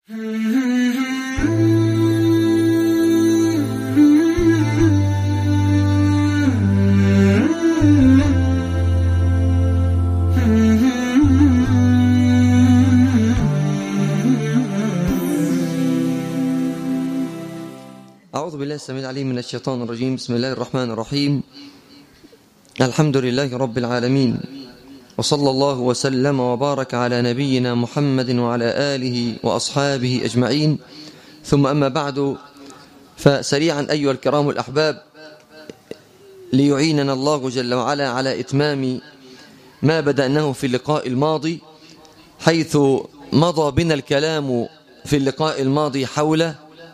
أعوذ بالله السميع العليم من الشيطان الرجيم بسم الله الرحمن الرحيم الحمد لله رب العالمين وصلى الله وسلم وبارك على نبينا محمد وعلى آله وأصحابه أجمعين ثم أما بعد فسريعا أيها الكرام الأحباب ليعيننا الله جل وعلا على إتمام ما بدأناه في اللقاء الماضي حيث مضى بنا الكلام في اللقاء الماضي حول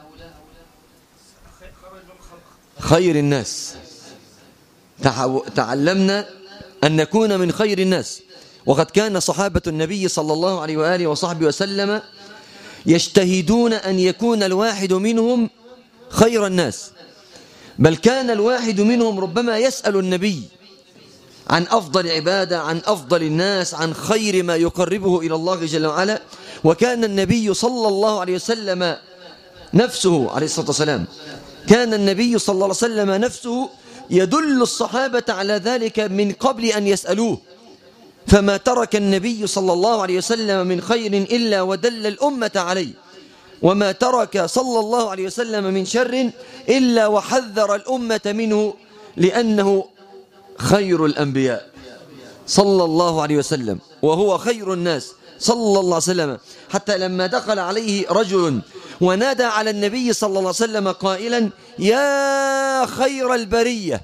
خير الناس تعلمنا أن نكون من خير الناس وقد كان صحابة النبي صلى الله عليه وآله وصحبه وسلم يجتهدون أن يكون الواحد منهم خير الناس بل كان الواحد منهم ربما يسأل النبي عن أفضل عبادة عن أفضل الناس عن خير ما يقربه إلى الله جل وعلا وكان النبي صلى الله عليه وسلم نفسه عليه الصلاة والسلام كان النبي صلى الله عليه وسلم نفسه يدل الصحابة على ذلك من قبل أن يسألوه فما ترك النبي صلى الله عليه وسلم من خير إلا ودل الأمة عليه وما ترك صلى الله عليه وسلم من شر إلا وحذر الأمة منه لأنه خير الأنبياء صلى الله عليه وسلم وهو خير الناس صلى الله عليه وسلم حتى لما دخل عليه رجل ونادى على النبي صلى الله عليه وسلم قائلا يا خير البرية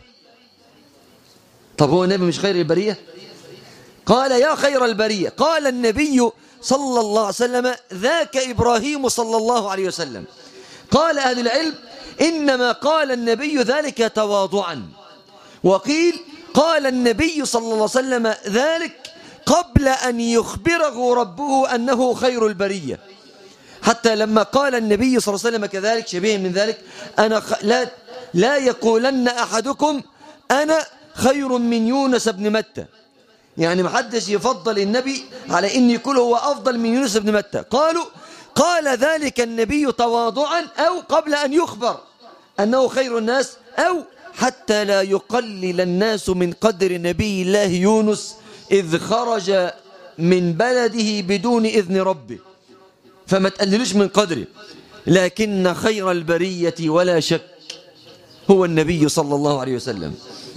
طب هو النبي مش خير البرية قال يا خير البرية قال النبي صلى الله عليه وسلم ذاك إبراهيم صلى الله عليه وسلم قال أهل العلم إنما قال النبي ذلك تواضعا وقيل قال النبي صلى الله عليه وسلم ذلك قبل أن يخبره ربه أنه خير البرية حتى لما قال النبي صلى الله عليه وسلم كذلك شبيه من ذلك أنا خ... لا, لا يقولن أحدكم أنا خير من يونس بن متى يعني محدش يفضل النبي على أن يكون هو أفضل من يونس بن متى قالوا قال ذلك النبي تواضعا أو قبل أن يخبر أنه خير الناس أو حتى لا يقلل الناس من قدر نبي الله يونس إذ خرج من بلده بدون إذن ربه فما تقللوش من قدره لكن خير البرية ولا شك هو النبي صلى الله عليه وسلم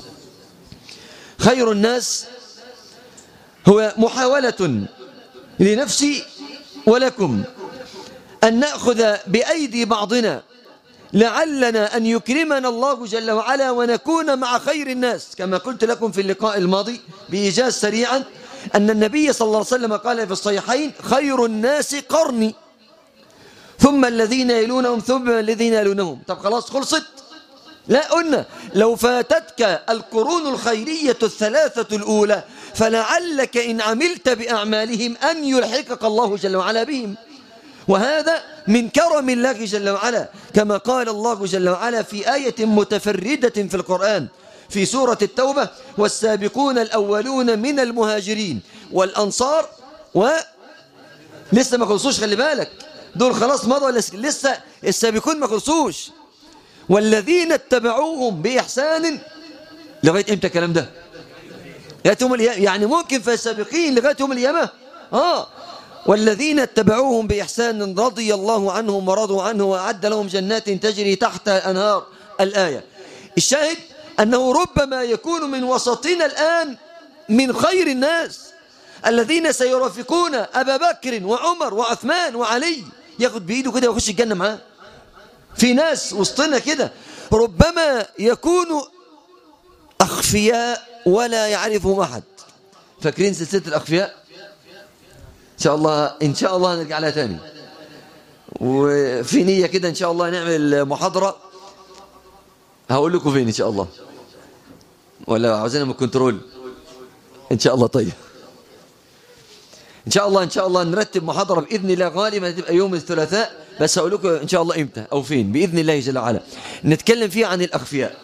خير الناس هو محاولة لنفسي ولكم أن نأخذ بأيدي بعضنا لعلنا أن يكرمنا الله جل وعلا ونكون مع خير الناس كما قلت لكم في اللقاء الماضي بإيجاز سريعا أن النبي صلى الله عليه وسلم قال في الصحيحين خير الناس قرني ثم الذين يلونهم ثم الذين يلونهم طب خلاص خلصت لا قلنا لو فاتتك القرون الخيرية الثلاثة الأولى فلعلك إن عملت بأعمالهم أن يلحقك الله جل وعلا بهم وهذا من كرم الله جل وعلا كما قال الله جل وعلا في آية متفردة في القرآن في سورة التوبة والسابقون الأولون من المهاجرين والأنصار و لسه ما خلصوش خلي بالك دول خلاص مضوا لسه السابقون ما خلصوش والذين اتبعوهم بإحسان لغاية امتى الكلام ده يوم يعني ممكن في السابقين لغاية يوم القيامة اه والذين اتبعوهم بإحسان رضي الله عنهم ورضوا عنه وأعد لهم جنات تجري تحت الأنهار الآية الشاهد أنه ربما يكون من وسطنا الآن من خير الناس الذين سيرافقون أبا بكر وعمر وعثمان وعلي ياخد بإيده كده ويخش الجنة معاه في ناس وسطنا كده ربما يكونوا أخفياء ولا يعرفهم أحد فاكرين سلسلة الأخفياء إن شاء الله إن شاء الله نرجع لها تاني وفي نية كده إن شاء الله نعمل محاضرة هقول لكم فين إن شاء الله ولا عاوزينها من الكنترول إن شاء الله طيب إن شاء الله إن شاء الله نرتب محاضرة بإذن الله غالبا هتبقى يوم الثلاثاء بس هقول لكم إن شاء الله إمتى أو فين بإذن الله جل وعلا نتكلم فيها عن الأخفياء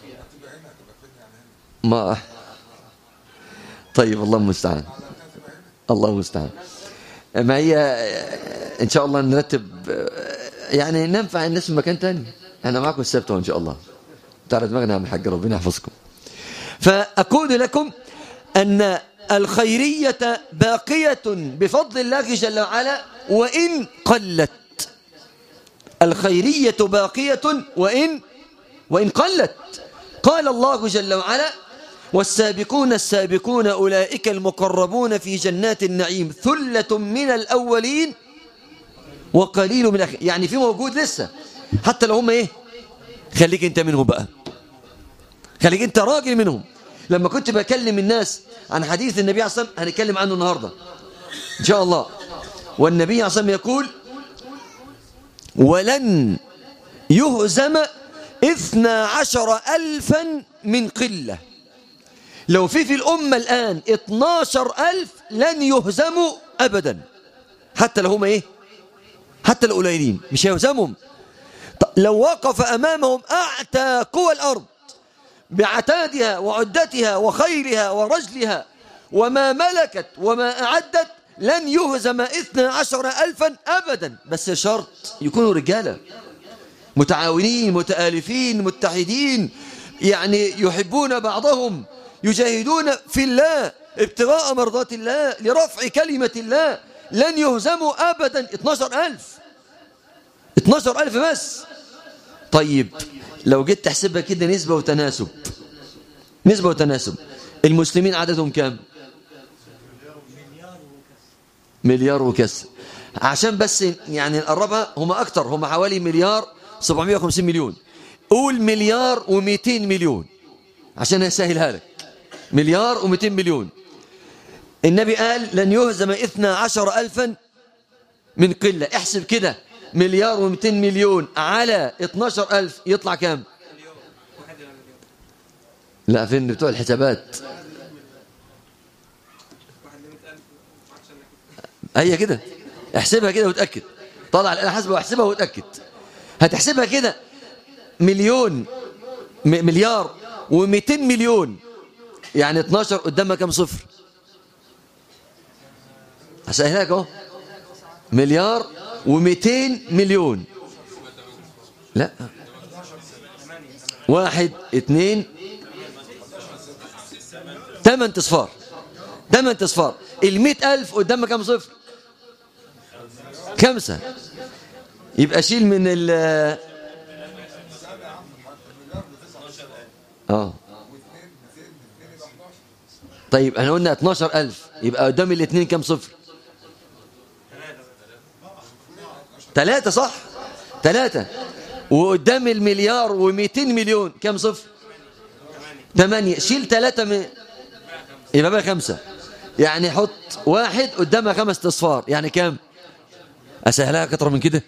ما طيب الله المستعان الله المستعان ما هي ان شاء الله نرتب يعني ننفع الناس في مكان تاني انا معكم السبت ان شاء الله تعالى دماغنا من حق ربنا يحفظكم فاقول لكم ان الخيريه باقيه بفضل الله جل وعلا وان قلت الخيريه باقيه وان وان قلت قال الله جل وعلا والسابقون السابقون أولئك المقربون في جنات النعيم ثلة من الأولين وقليل من الأخير يعني في موجود لسه حتى لو هم إيه خليك أنت منهم بقى خليك أنت راجل منهم لما كنت بكلم الناس عن حديث النبي عليه الصلاة والسلام هنتكلم عنه النهاردة إن شاء الله والنبي عليه الصلاة والسلام يقول ولن يهزم اثنا عشر ألفا من قلة لو في في الأمة الآن 12 ألف لن يهزموا أبدا حتى لو هم إيه حتى القليلين مش هيهزمهم لو وقف أمامهم أعتى قوى الأرض بعتادها وعدتها وخيرها ورجلها وما ملكت وما أعدت لن يهزم إثنى عشر ألفا أبدا بس شرط يكونوا رجالة متعاونين متآلفين متحدين يعني يحبون بعضهم يجاهدون في الله ابتغاء مرضات الله لرفع كلمة الله لن يهزموا أبدا 12 ألف 12 ألف بس طيب لو جيت تحسبها كده نسبة وتناسب نسبة وتناسب المسلمين عددهم كام مليار وكسر عشان بس يعني نقربها هم أكتر هم حوالي مليار 750 مليون قول مليار و200 مليون عشان اسهلها لك مليار و200 مليون النبي قال لن يهزم اثنا عشر ألفا من قلة احسب كده مليار و200 مليون على 12 ألف يطلع كام لا فين بتوع الحسابات هي كده احسبها كده وتأكد طلع الآلة حسبة واحسبها وتأكد هتحسبها كده مليون مليار و200 مليون يعني 12 قدامها كم صفر هسألها لك اهو مليار و200 مليون لا واحد اثنين ثمان تصفار ثمان تصفار المئة ألف قدامها كم صفر خمسة يبقى شيل من ال اه طيب احنا قلنا 12000 يبقى قدام الاثنين كم صفر ثلاثة صح ثلاثة وقدام المليار و200 مليون كم صفر ثمانية شيل ثلاثة من يبقى بقى خمسة يعني حط واحد قدامها خمس اصفار يعني كام اسهلها اكتر من كده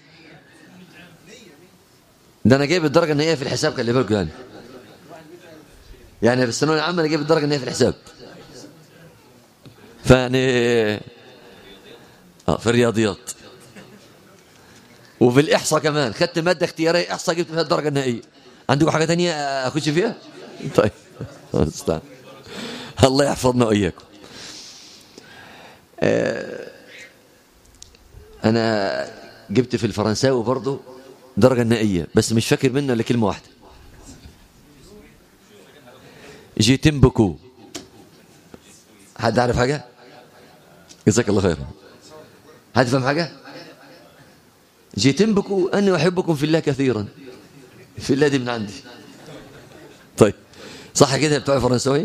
ده انا جايب الدرجه النهائيه في الحساب خلي بالكم يعني يعني في الثانويه العامه انا جايب الدرجه النهائيه في الحساب فيعني اه في الرياضيات وفي الاحصاء كمان خدت ماده اختياريه احصاء جبت فيها الدرجه النهائيه عندكم حاجه ثانيه اخش فيها طيب استنى الله يحفظنا واياكم انا جبت في الفرنساوي برضه درجه نهائيه بس مش فاكر منه الا كلمه واحده جيتم بكو حد عارف حاجه جزاك الله خير حد فهم حاجه جيتم بكو اني احبكم في الله كثيرا في الله دي من عندي طيب صح كده بتوع الفرنساوي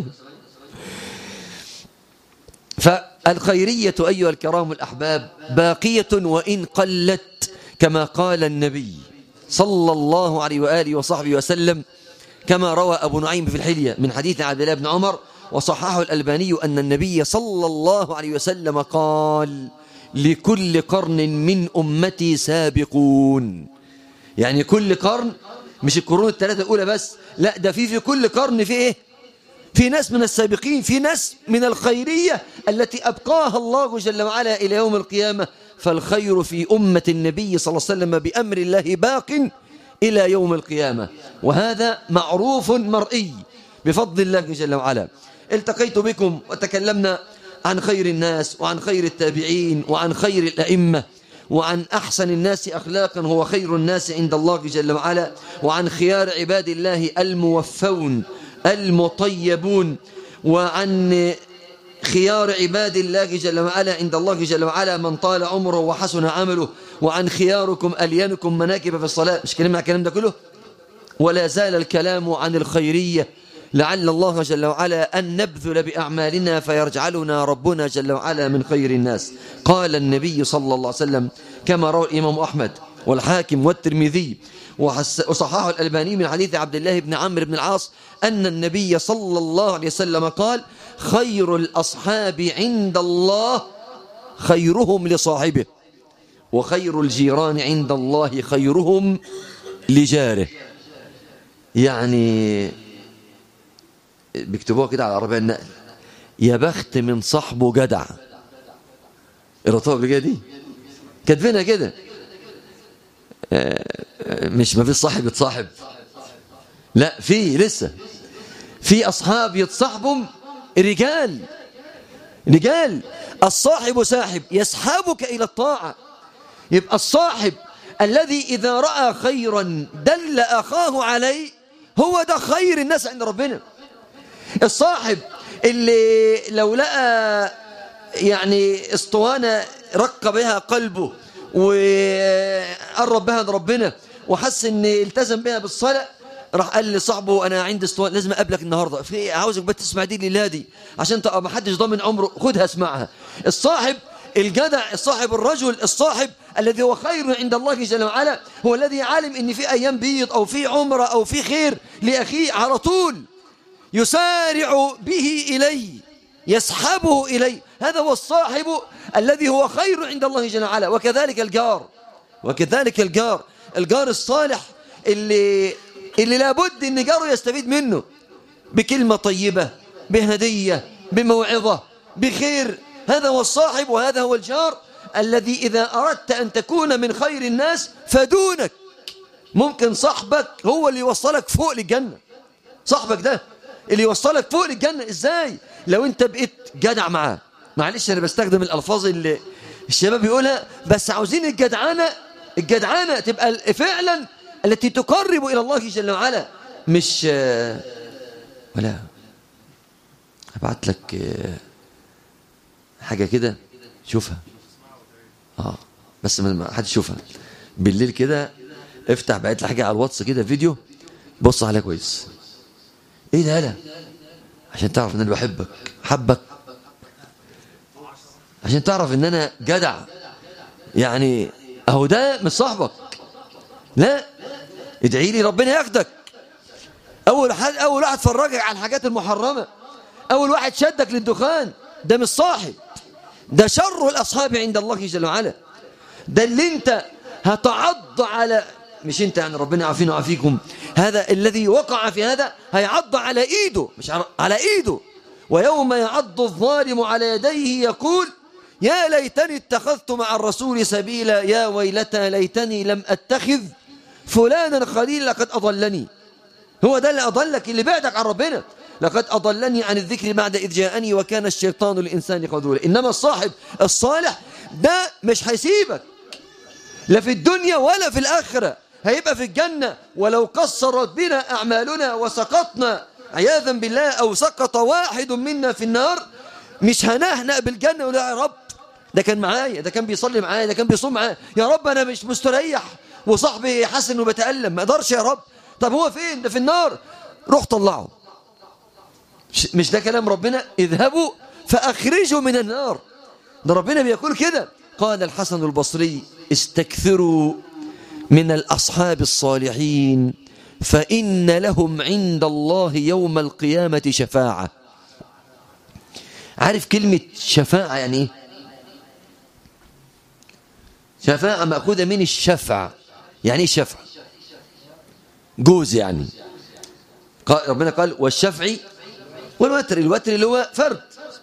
فالخيرية أيها الكرام الأحباب باقية وإن قلت كما قال النبي صلى الله عليه وآله وصحبه وسلم كما روى أبو نعيم في الحلية من حديث عبد الله بن عمر وصححه الألباني أن النبي صلى الله عليه وسلم قال لكل قرن من أمتي سابقون يعني كل قرن مش القرون الثلاثة الأولى بس لا ده في في كل قرن في إيه في ناس من السابقين في ناس من الخيرية التي أبقاها الله جل وعلا إلى يوم القيامة فالخير في أمة النبي صلى الله عليه وسلم بأمر الله باق إلى يوم القيامة وهذا معروف مرئي بفضل الله جل وعلا التقيت بكم وتكلمنا عن خير الناس وعن خير التابعين وعن خير الأئمة وعن أحسن الناس أخلاقا هو خير الناس عند الله جل وعلا وعن خيار عباد الله الموفون المطيبون وعن خيار عباد الله جل وعلا عند الله جل وعلا من طال عمره وحسن عمله وعن خياركم ألينكم مناكب في الصلاة مش كلمة الكلام ده كله ولا زال الكلام عن الخيرية لعل الله جل وعلا أن نبذل بأعمالنا فيرجعلنا ربنا جل وعلا من خير الناس قال النبي صلى الله عليه وسلم كما روى الإمام أحمد والحاكم والترمذي وصححه الألباني من حديث عبد الله بن عمرو بن العاص أن النبي صلى الله عليه وسلم قال خير الأصحاب عند الله خيرهم لصاحبه وخير الجيران عند الله خيرهم لجاره يعني بيكتبوها كده على عربية النقل يا بخت من صاحبه جدع الرطابة اللي دي كاتبينها كده مش ما فيش صاحب يتصاحب لا في لسه في أصحاب يتصاحبهم رجال رجال الصاحب ساحب يسحبك إلى الطاعة يبقى الصاحب الذي إذا رأى خيرا دل أخاه عليه هو ده خير الناس عند ربنا الصاحب اللي لو لقى يعني اسطوانة رق بها قلبه وقرب بها لربنا وحس ان التزم بها بالصلاة راح قال لصاحبه انا عندي اسطوانة لازم اقابلك النهاردة في عاوزك بس تسمع دي لله دي عشان تبقى ما حدش ضامن عمره خدها اسمعها الصاحب الجدع الصاحب الرجل الصاحب الذي هو خير عند الله جل وعلا هو الذي عالم ان في ايام بيض او في عمره او في خير لاخيه على طول يسارع به إليه يسحبه إليه هذا هو الصاحب الذي هو خير عند الله جل وعلا وكذلك الجار وكذلك الجار الجار الصالح اللي اللي لابد ان جاره يستفيد منه بكلمة طيبة بهدية بموعظة بخير هذا هو الصاحب وهذا هو الجار الذي إذا أردت أن تكون من خير الناس فدونك ممكن صاحبك هو اللي يوصلك فوق للجنة صاحبك ده اللي يوصلك فوق للجنة ازاي لو انت بقيت جدع معاه معلش انا بستخدم الالفاظ اللي الشباب بيقولها بس عاوزين الجدعانة الجدعانة تبقى فعلا التي تقرب الى الله جل وعلا مش ولا هبعت لك حاجة كده شوفها اه بس ما حد يشوفها بالليل كده افتح بعت لي حاجة على الواتس كده فيديو بص عليها كويس ايه ده لا عشان تعرف ان انا بحبك حبك عشان تعرف ان انا جدع يعني اهو ده مش صاحبك لا ادعي لي ربنا ياخدك اول حد اول واحد فرجك على الحاجات المحرمه اول واحد شدك للدخان ده مش صاحب ده شر الاصحاب عند الله جل وعلا ده اللي انت هتعض على مش انت يعني ربنا يعافينا ويعافيكم هذا الذي وقع في هذا هيعض على ايده مش على ايده ويوم يعض الظالم على يديه يقول يا ليتني اتخذت مع الرسول سبيلا يا ويلتى ليتني لم اتخذ فلانا خليلا لقد اضلني هو ده اللي اضلك اللي بعدك عن ربنا لقد اضلني عن الذكر بعد اذ جاءني وكان الشيطان للانسان خذولا انما الصاحب الصالح ده مش هيسيبك لا في الدنيا ولا في الاخره هيبقى في الجنة ولو قصرت بنا أعمالنا وسقطنا عياذا بالله أو سقط واحد منا في النار مش هنهنأ بالجنة ولا يا رب ده كان معايا ده كان بيصلي معايا ده كان بيصوم معايا يا رب أنا مش مستريح وصاحبي حاسس إنه بتألم ما قدرش يا رب طب هو فين ده في النار روح طلعه مش ده كلام ربنا اذهبوا فأخرجوا من النار ده ربنا بيقول كده قال الحسن البصري استكثروا من الأصحاب الصالحين فإن لهم عند الله يوم القيامة شفاعة عارف كلمة شفاعة يعني ايه شفاعة مأخوذة من الشفع يعني ايه شفع جوز يعني قال ربنا قال والشفع والوتر الوتر اللي هو فرد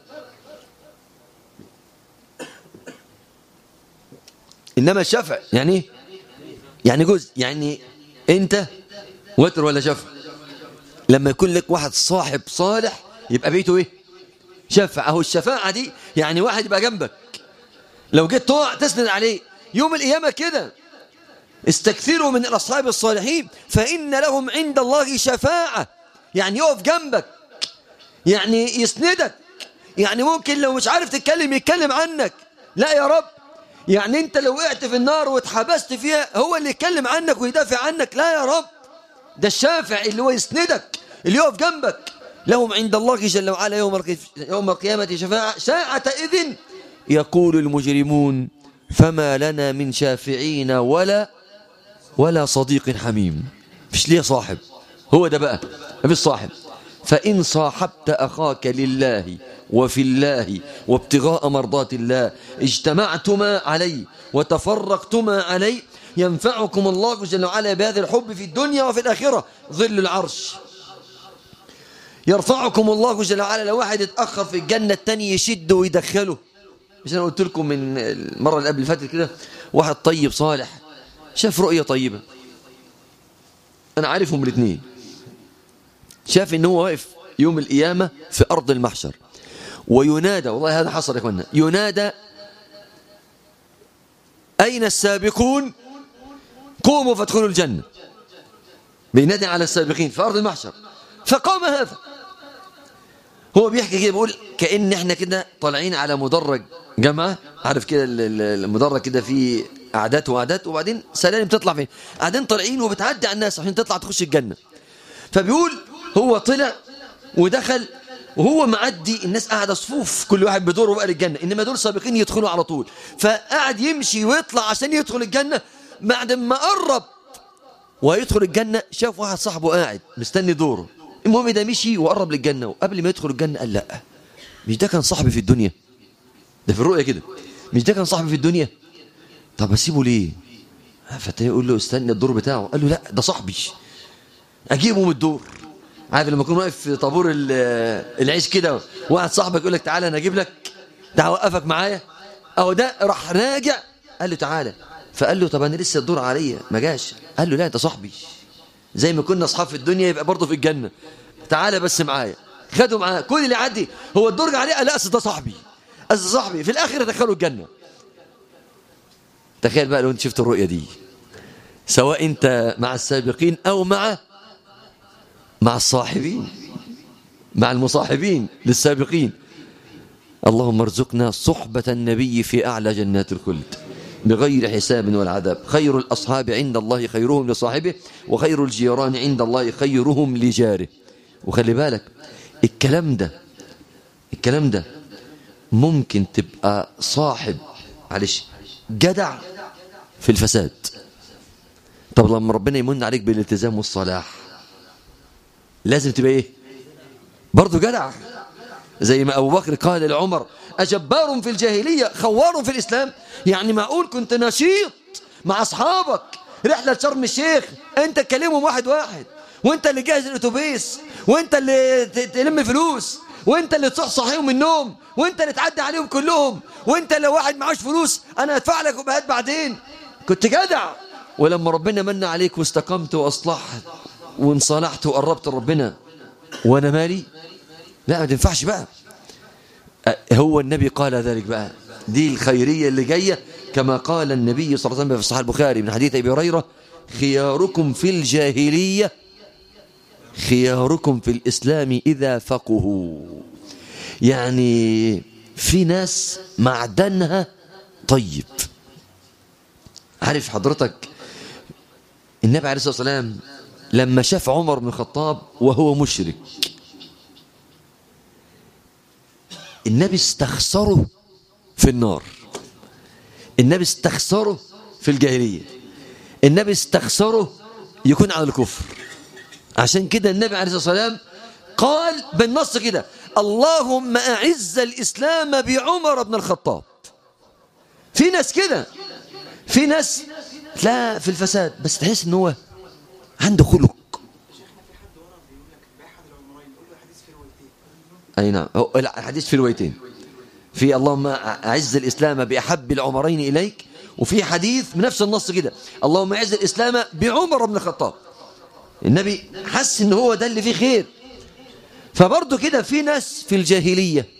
إنما الشفع يعني ايه يعني جزء يعني انت وتر ولا شفع لما يكون لك واحد صاحب صالح يبقى بيته ايه شفع اهو الشفاعة دي يعني واحد يبقى جنبك لو جيت تقع تسند عليه يوم القيامة كده استكثروا من الأصحاب الصالحين فإن لهم عند الله شفاعة يعني يقف جنبك يعني يسندك يعني ممكن لو مش عارف تتكلم يتكلم عنك لا يا رب يعني انت لو وقعت في النار واتحبست فيها هو اللي يتكلم عنك ويدافع عنك لا يا رب ده الشافع اللي هو يسندك اللي يقف جنبك لهم عند الله جل وعلا يوم يوم القيامة شفاعة ساعة إذن يقول المجرمون فما لنا من شافعين ولا ولا صديق حميم فيش ليه صاحب هو ده بقى ما فيش صاحب فإن صاحبت أخاك لله وفي الله وابتغاء مرضات الله اجتمعتما عليه وتفرقتما عليه ينفعكم الله جل وعلا بهذا الحب في الدنيا وفي الآخرة ظل العرش يرفعكم الله جل وعلا لو واحد اتأخر في الجنة التاني يشده ويدخله مش أنا قلت لكم من المرة اللي قبل فاتت كده واحد طيب صالح شاف رؤية طيبة أنا عارفهم الاثنين شاف إن هو واقف يوم القيامة في أرض المحشر وينادى والله هذا حصل يا اخوانا ينادى أين السابقون قوموا فادخلوا الجنة بينادي على السابقين في أرض المحشر فقام هذا هو بيحكي كده بيقول كأن احنا كده طالعين على مدرج جامعة عارف كده المدرج كده فيه أعداد وأعداد وبعدين سلالم تطلع فين قاعدين طالعين وبتعدي على الناس عشان تطلع تخش الجنة فبيقول هو طلع ودخل وهو معدي الناس قاعدة صفوف كل واحد بدوره بقى للجنة إنما دول سابقين يدخلوا على طول فقعد يمشي ويطلع عشان يدخل الجنة بعد ما قرب ويدخل الجنة شاف واحد صاحبه قاعد مستني دوره المهم ده مشي وقرب للجنة وقبل ما يدخل الجنة قال لا مش ده كان صاحبي في الدنيا ده في الرؤية كده مش ده كان صاحبي في الدنيا طب اسيبه ليه فتاه يقول له استنى الدور بتاعه قال له لا ده صاحبي اجيبه من الدور عارف لما يكون واقف في طابور العيش كده واحد صاحبك يقول لك تعالى انا اجيب لك ده اوقفك معايا اهو ده راح راجع قال له تعالى فقال له طب انا لسه الدور عليا ما جاش قال له لا ده صاحبي زي ما كنا اصحاب في الدنيا يبقى برضه في الجنه تعالى بس معايا خدوا معاه كل اللي عدي هو الدور عليه قال لا اصل ده صاحبي اصل صاحبي في الاخر دخلوا الجنه تخيل بقى لو انت شفت الرؤيه دي سواء انت مع السابقين او مع مع الصاحبين مع المصاحبين للسابقين اللهم ارزقنا صحبة النبي في أعلى جنات الخلد بغير حساب والعذاب خير الأصحاب عند الله خيرهم لصاحبه وخير الجيران عند الله خيرهم لجاره وخلي بالك الكلام ده الكلام ده ممكن تبقى صاحب معلش جدع في الفساد طب لما ربنا يمن عليك بالالتزام والصلاح لازم تبقى ايه برضه جدع زي ما ابو بكر قال لعمر اجبار في الجاهليه خوار في الاسلام يعني معقول كنت نشيط مع اصحابك رحله شرم الشيخ انت تكلمهم واحد واحد وانت اللي جاهز الاتوبيس وانت اللي تلم فلوس وانت اللي تصحصحيهم من النوم وانت اللي تعدي عليهم كلهم وانت اللي واحد معاش فلوس انا هدفع لك وبهات بعدين كنت جدع ولما ربنا من عليك واستقمت واصلحت وانصلحت وقربت لربنا وانا مالي لا ما تنفعش بقى هو النبي قال ذلك بقى دي الخيرية اللي جاية كما قال النبي صلى الله عليه وسلم في صحيح البخاري من حديث أبي هريرة خياركم في الجاهلية خياركم في الإسلام إذا فقهوا يعني في ناس معدنها طيب عارف حضرتك النبي عليه الصلاة والسلام لما شاف عمر بن الخطاب وهو مشرك النبي استخسره في النار النبي استخسره في الجاهلية النبي استخسره يكون على الكفر عشان كده النبي عليه الصلاة والسلام قال بالنص كده اللهم أعز الإسلام بعمر بن الخطاب في ناس كده في ناس لا في الفساد بس تحس ان هو عنده خلق أي نعم الحديث في روايتين في اللهم أعز الإسلام بأحب العمرين إليك وفي حديث بنفس النص كده اللهم أعز الإسلام بعمر بن الخطاب النبي حس ان هو ده اللي فيه خير فبرضه كده في ناس في الجاهلية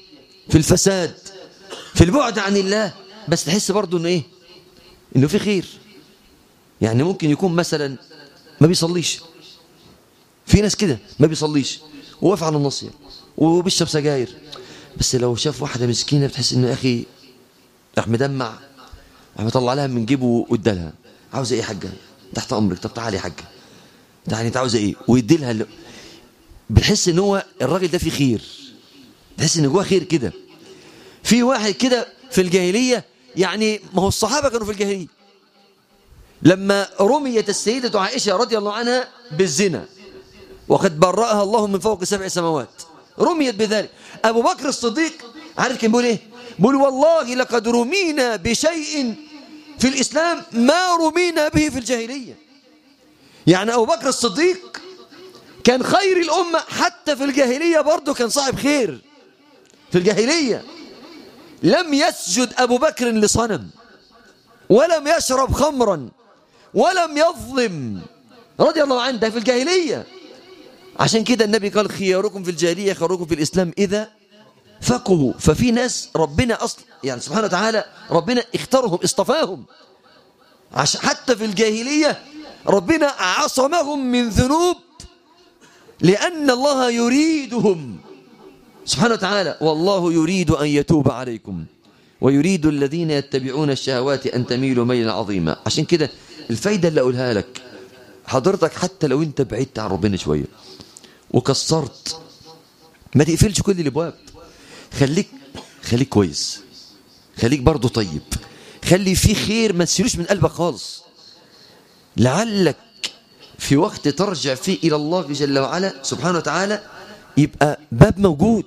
في الفساد في البعد عن الله بس تحس برضه انه ايه انه في خير يعني ممكن يكون مثلا ما بيصليش في ناس كده ما بيصليش وواقف على النصية وبيشرب سجاير بس لو شاف واحدة مسكينة بتحس انه يا اخي راح مدمع راح مطلع لها من جيبه وادالها عاوزه ايه يا حاجه تحت امرك طب تعالي يا حاجه تعالي انت عاوزه ايه ويدي لها اللي... بتحس ان هو الراجل ده فيه خير تحس ان جواه خير كده في واحد كده في الجاهليه يعني ما هو الصحابه كانوا في الجاهليه لما رميت السيده عائشه رضي الله عنها بالزنا وقد برأها الله من فوق سبع سماوات رميت بذلك ابو بكر الصديق عارف كان بيقول ايه بيقول والله لقد رمينا بشيء في الإسلام ما رمينا به في الجاهلية يعني أبو بكر الصديق كان خير الأمة حتى في الجاهلية برضه كان صاحب خير في الجاهلية لم يسجد أبو بكر لصنم ولم يشرب خمرا ولم يظلم رضي الله عنه ده في الجاهلية عشان كده النبي قال خياركم في الجاهلية خياركم في الإسلام إذا فقهوا ففي ناس ربنا أصل يعني سبحانه وتعالى ربنا اختارهم اصطفاهم عشان حتى في الجاهلية ربنا عصمهم من ذنوب لأن الله يريدهم سبحانه وتعالى والله يريد أن يتوب عليكم ويريد الذين يتبعون الشهوات أن تميلوا ميلا عظيما عشان كده الفايدة اللي أقولها لك حضرتك حتى لو أنت بعدت عن ربنا شوية وكسرت ما تقفلش كل الابواب خليك خليك كويس خليك برضه طيب خلي في خير ما تسيلوش من قلبك خالص لعلك في وقت ترجع فيه إلى الله جل وعلا سبحانه وتعالى يبقى باب موجود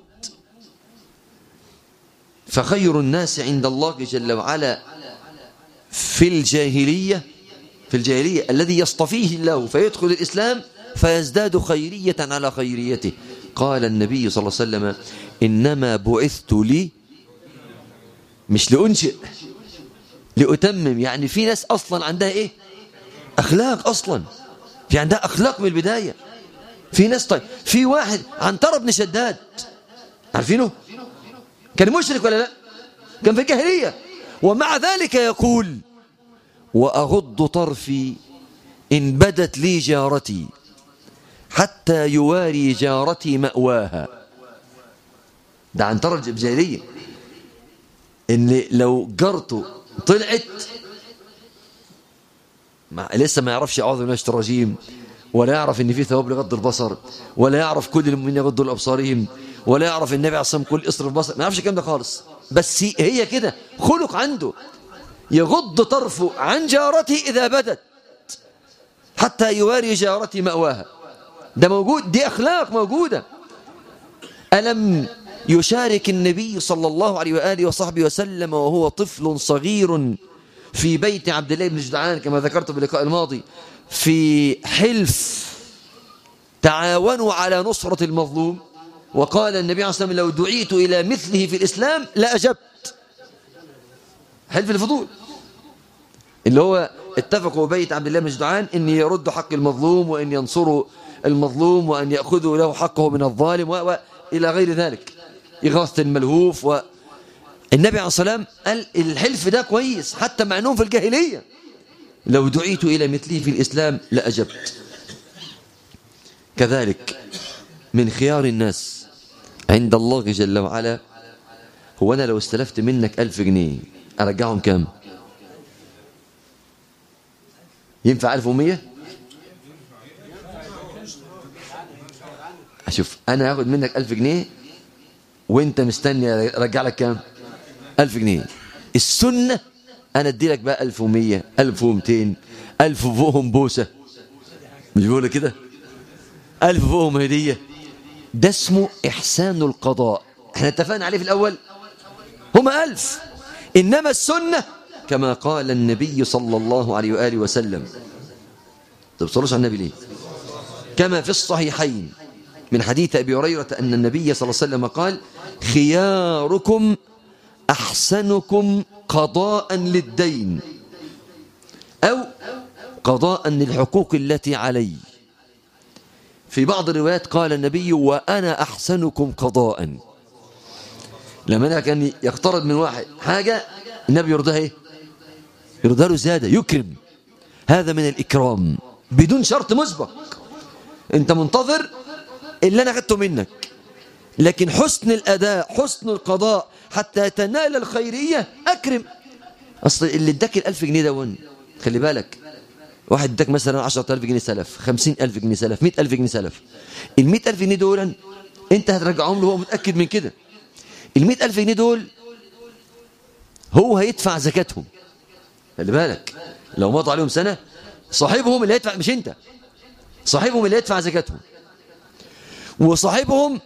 فخير الناس عند الله جل وعلا في الجاهلية في الجاهلية الذي يصطفيه الله فيدخل الإسلام فيزداد خيرية على خيريته قال النبي صلى الله عليه وسلم إنما بعثت لي مش لأنشئ لأتمم يعني في ناس أصلا عندها إيه أخلاق أصلا في عندها أخلاق من البداية في ناس طيب في واحد عنتر بن شداد عارفينه كان مشرك ولا لا كان في الجاهلية ومع ذلك يقول وأغض طرفي إن بدت لي جارتي حتى يواري جارتي مأواها ده عنتر الجاهلية إن لو جارته طلعت ما لسه ما يعرفش أعوذ بالله الرجيم ولا يعرف ان في ثواب لغض البصر ولا يعرف كل المؤمنين يغضوا الابصارهم ولا يعرف النبي عليه الصلاه والسلام كل اصرف البصر ما يعرفش الكلام ده خالص بس هي كده خلق عنده يغض طرفه عن جارته اذا بدت حتى يواري جارته مأواها ده موجود دي اخلاق موجوده الم يشارك النبي صلى الله عليه واله وصحبه وسلم وهو طفل صغير في بيت عبد الله بن جدعان كما ذكرت في اللقاء الماضي في حلف تعاونوا على نصرة المظلوم وقال النبي عليه الصلاة والسلام لو دعيت إلى مثله في الإسلام لأجبت حلف الفضول اللي هو اتفقوا بيت عبد الله بن جدعان أن يردوا حق المظلوم وأن ينصروا المظلوم وأن يأخذوا له حقه من الظالم وإلى غير ذلك إغاثة الملهوف و النبي عليه الصلاة والسلام قال الحلف ده كويس حتى مع أنهم في الجاهلية لو دعيت إلى مثله في الإسلام لأجبت كذلك من خيار الناس عند الله جل وعلا هو أنا لو استلفت منك ألف جنيه أرجعهم كام ينفع ألف ومية أشوف أنا هاخد منك ألف جنيه وانت مستني أرجع لك كام ألف جنيه السنة أنا أدي لك بقى ألف ومية ألف ومتين ألف فوقهم بوسة مش بيقولوا كده ألف فوقهم هدية ده اسمه إحسان القضاء احنا اتفقنا عليه في الأول هما ألف إنما السنة كما قال النبي صلى الله عليه وآله وسلم طب صلوش على النبي ليه كما في الصحيحين من حديث أبي هريرة أن النبي صلى الله عليه وسلم قال خياركم أحسنكم قضاء للدين أو قضاء للحقوق التي علي في بعض الروايات قال النبي وأنا أحسنكم قضاء لما أنا كان يقترض من واحد حاجة النبي يرضاها ايه يرضى له زيادة يكرم هذا من الإكرام بدون شرط مسبق انت منتظر اللي انا اخدته منك لكن حسن الاداء حسن القضاء حتى تنال الخيريه اكرم اصل اللي اداك ال1000 جنيه ده خلي بالك واحد اداك مثلا 10000 جنيه سلف 50000 جنيه سلف 100000 جنيه سلف ال 100000 جنيه دول انت هترجعهم له هو متاكد من كده ال 100000 جنيه دول هو هيدفع زكاتهم خلي بالك لو مضى عليهم سنه صاحبهم اللي هيدفع مش انت صاحبهم اللي يدفع زكاتهم وصاحبهم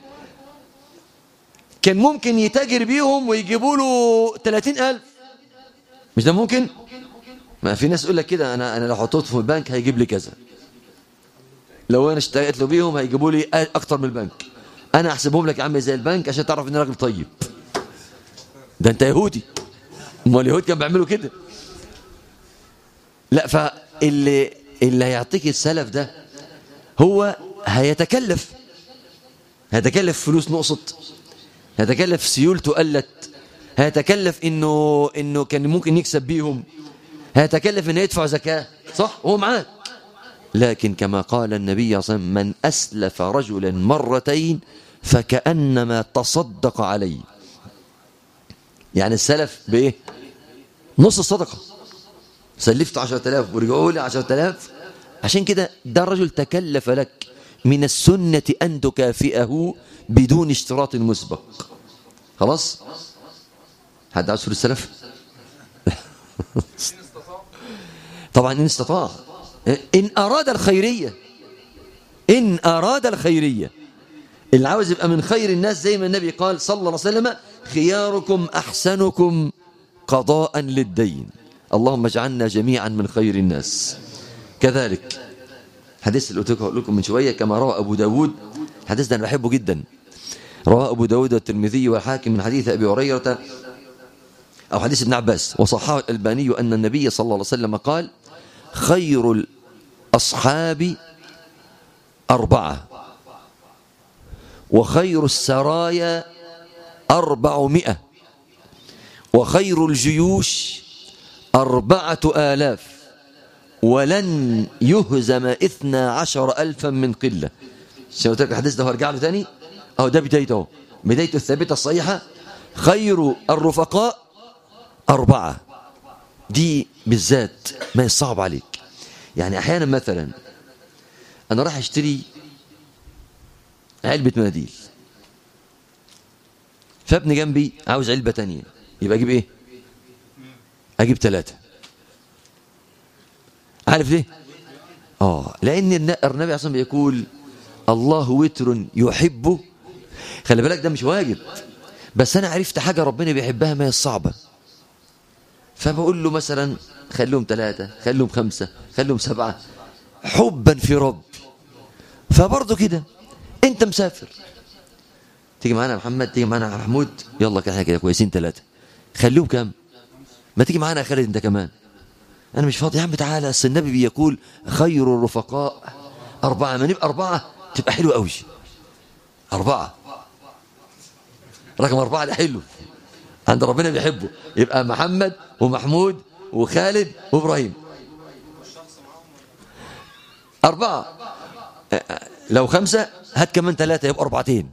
كان ممكن يتاجر بيهم ويجيبوا له 30000 مش ده ممكن ما في ناس يقول لك كده انا انا لو حطيته في البنك هيجيب لي كذا لو انا اشتريت له بيهم هيجيبوا لي اكتر من البنك انا احسبهم لك يا عم زي البنك عشان تعرف ان راجل طيب ده انت يهودي امال اليهود كانوا بيعملوا كده لا فاللي اللي هيعطيك السلف ده هو هيتكلف هيتكلف فلوس نقصت هيتكلف سيولته قلت هيتكلف انه انه كان ممكن يكسب بيهم هيتكلف انه يدفع زكاه صح هو معاه لكن كما قال النبي صلى الله عليه وسلم من اسلف رجلا مرتين فكانما تصدق عليه يعني السلف بايه نص الصدقه سلفت 10000 ورجعوا لي 10000 عشان كده ده الرجل تكلف لك من السنة أن تكافئه بدون اشتراط مسبق خلاص حد عاوز فلوس السلف طبعا إن استطاع إن أراد الخيرية إن أراد الخيرية اللي عاوز يبقى من خير الناس زي ما النبي قال صلى الله عليه وسلم خياركم أحسنكم قضاء للدين اللهم اجعلنا جميعا من خير الناس كذلك حديث اللي قلت لكم من شوية كما روى أبو داود حديث ده أنا بحبه جدا روى أبو داود والترمذي والحاكم من حديث أبي هريرة أو حديث ابن عباس وصححه الألباني أن النبي صلى الله عليه وسلم قال خير الأصحاب أربعة وخير السرايا أربعمائة وخير الجيوش أربعة آلاف ولن يهزم اثنا عشر ألفا من قلة شو قلت لك الحديث ده هرجع له تاني أهو ده بدايته بدايته الثابتة الصحيحة خير الرفقاء أربعة دي بالذات ما يصعب عليك يعني أحيانا مثلا أنا راح أشتري علبة مناديل فابن جنبي عاوز علبة تانية يبقى أجيب إيه أجيب ثلاثة عارف ليه آه لأن النبي أصلا بيقول الله وتر يحبه خلي بالك ده مش واجب بس أنا عرفت حاجة ربنا بيحبها ما هي الصعبة فبقول له مثلا خليهم ثلاثة خليهم خمسة خليهم سبعة حبا في رب فبرضه كده انت مسافر تيجي معانا يا محمد تيجي معانا يا محمود يلا كده كده كويسين ثلاثة خليهم كام ما تيجي معانا يا خالد انت كمان انا مش فاضي يا عم تعالى اصل النبي بيقول خير الرفقاء أربعة ما نبقى أربعة تبقى حلو قوي أربعة رقم أربعة ده حلو عند ربنا بيحبه يبقى محمد ومحمود وخالد وإبراهيم أربعة لو خمسة هات كمان ثلاثة يبقى أربعتين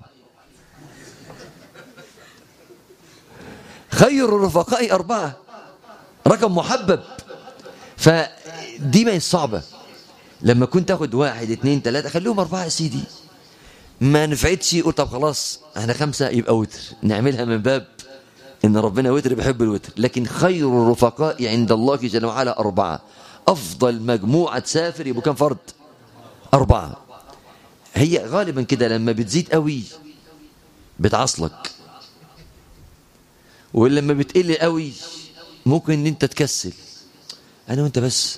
خير الرفقاء أربعة رقم محبب فدي ما هي صعبة لما كنت تاخد واحد اثنين ثلاثة خليهم أربعة يا سيدي ما نفعتش قلت طب خلاص احنا خمسة يبقى وتر نعملها من باب ان ربنا وتر بيحب الوتر لكن خير الرفقاء عند الله جل وعلا أربعة أفضل مجموعة تسافر يبقوا كم فرد أربعة هي غالبا كده لما بتزيد قوي بتعصلك ولما بتقل قوي ممكن ان انت تكسل انا وانت بس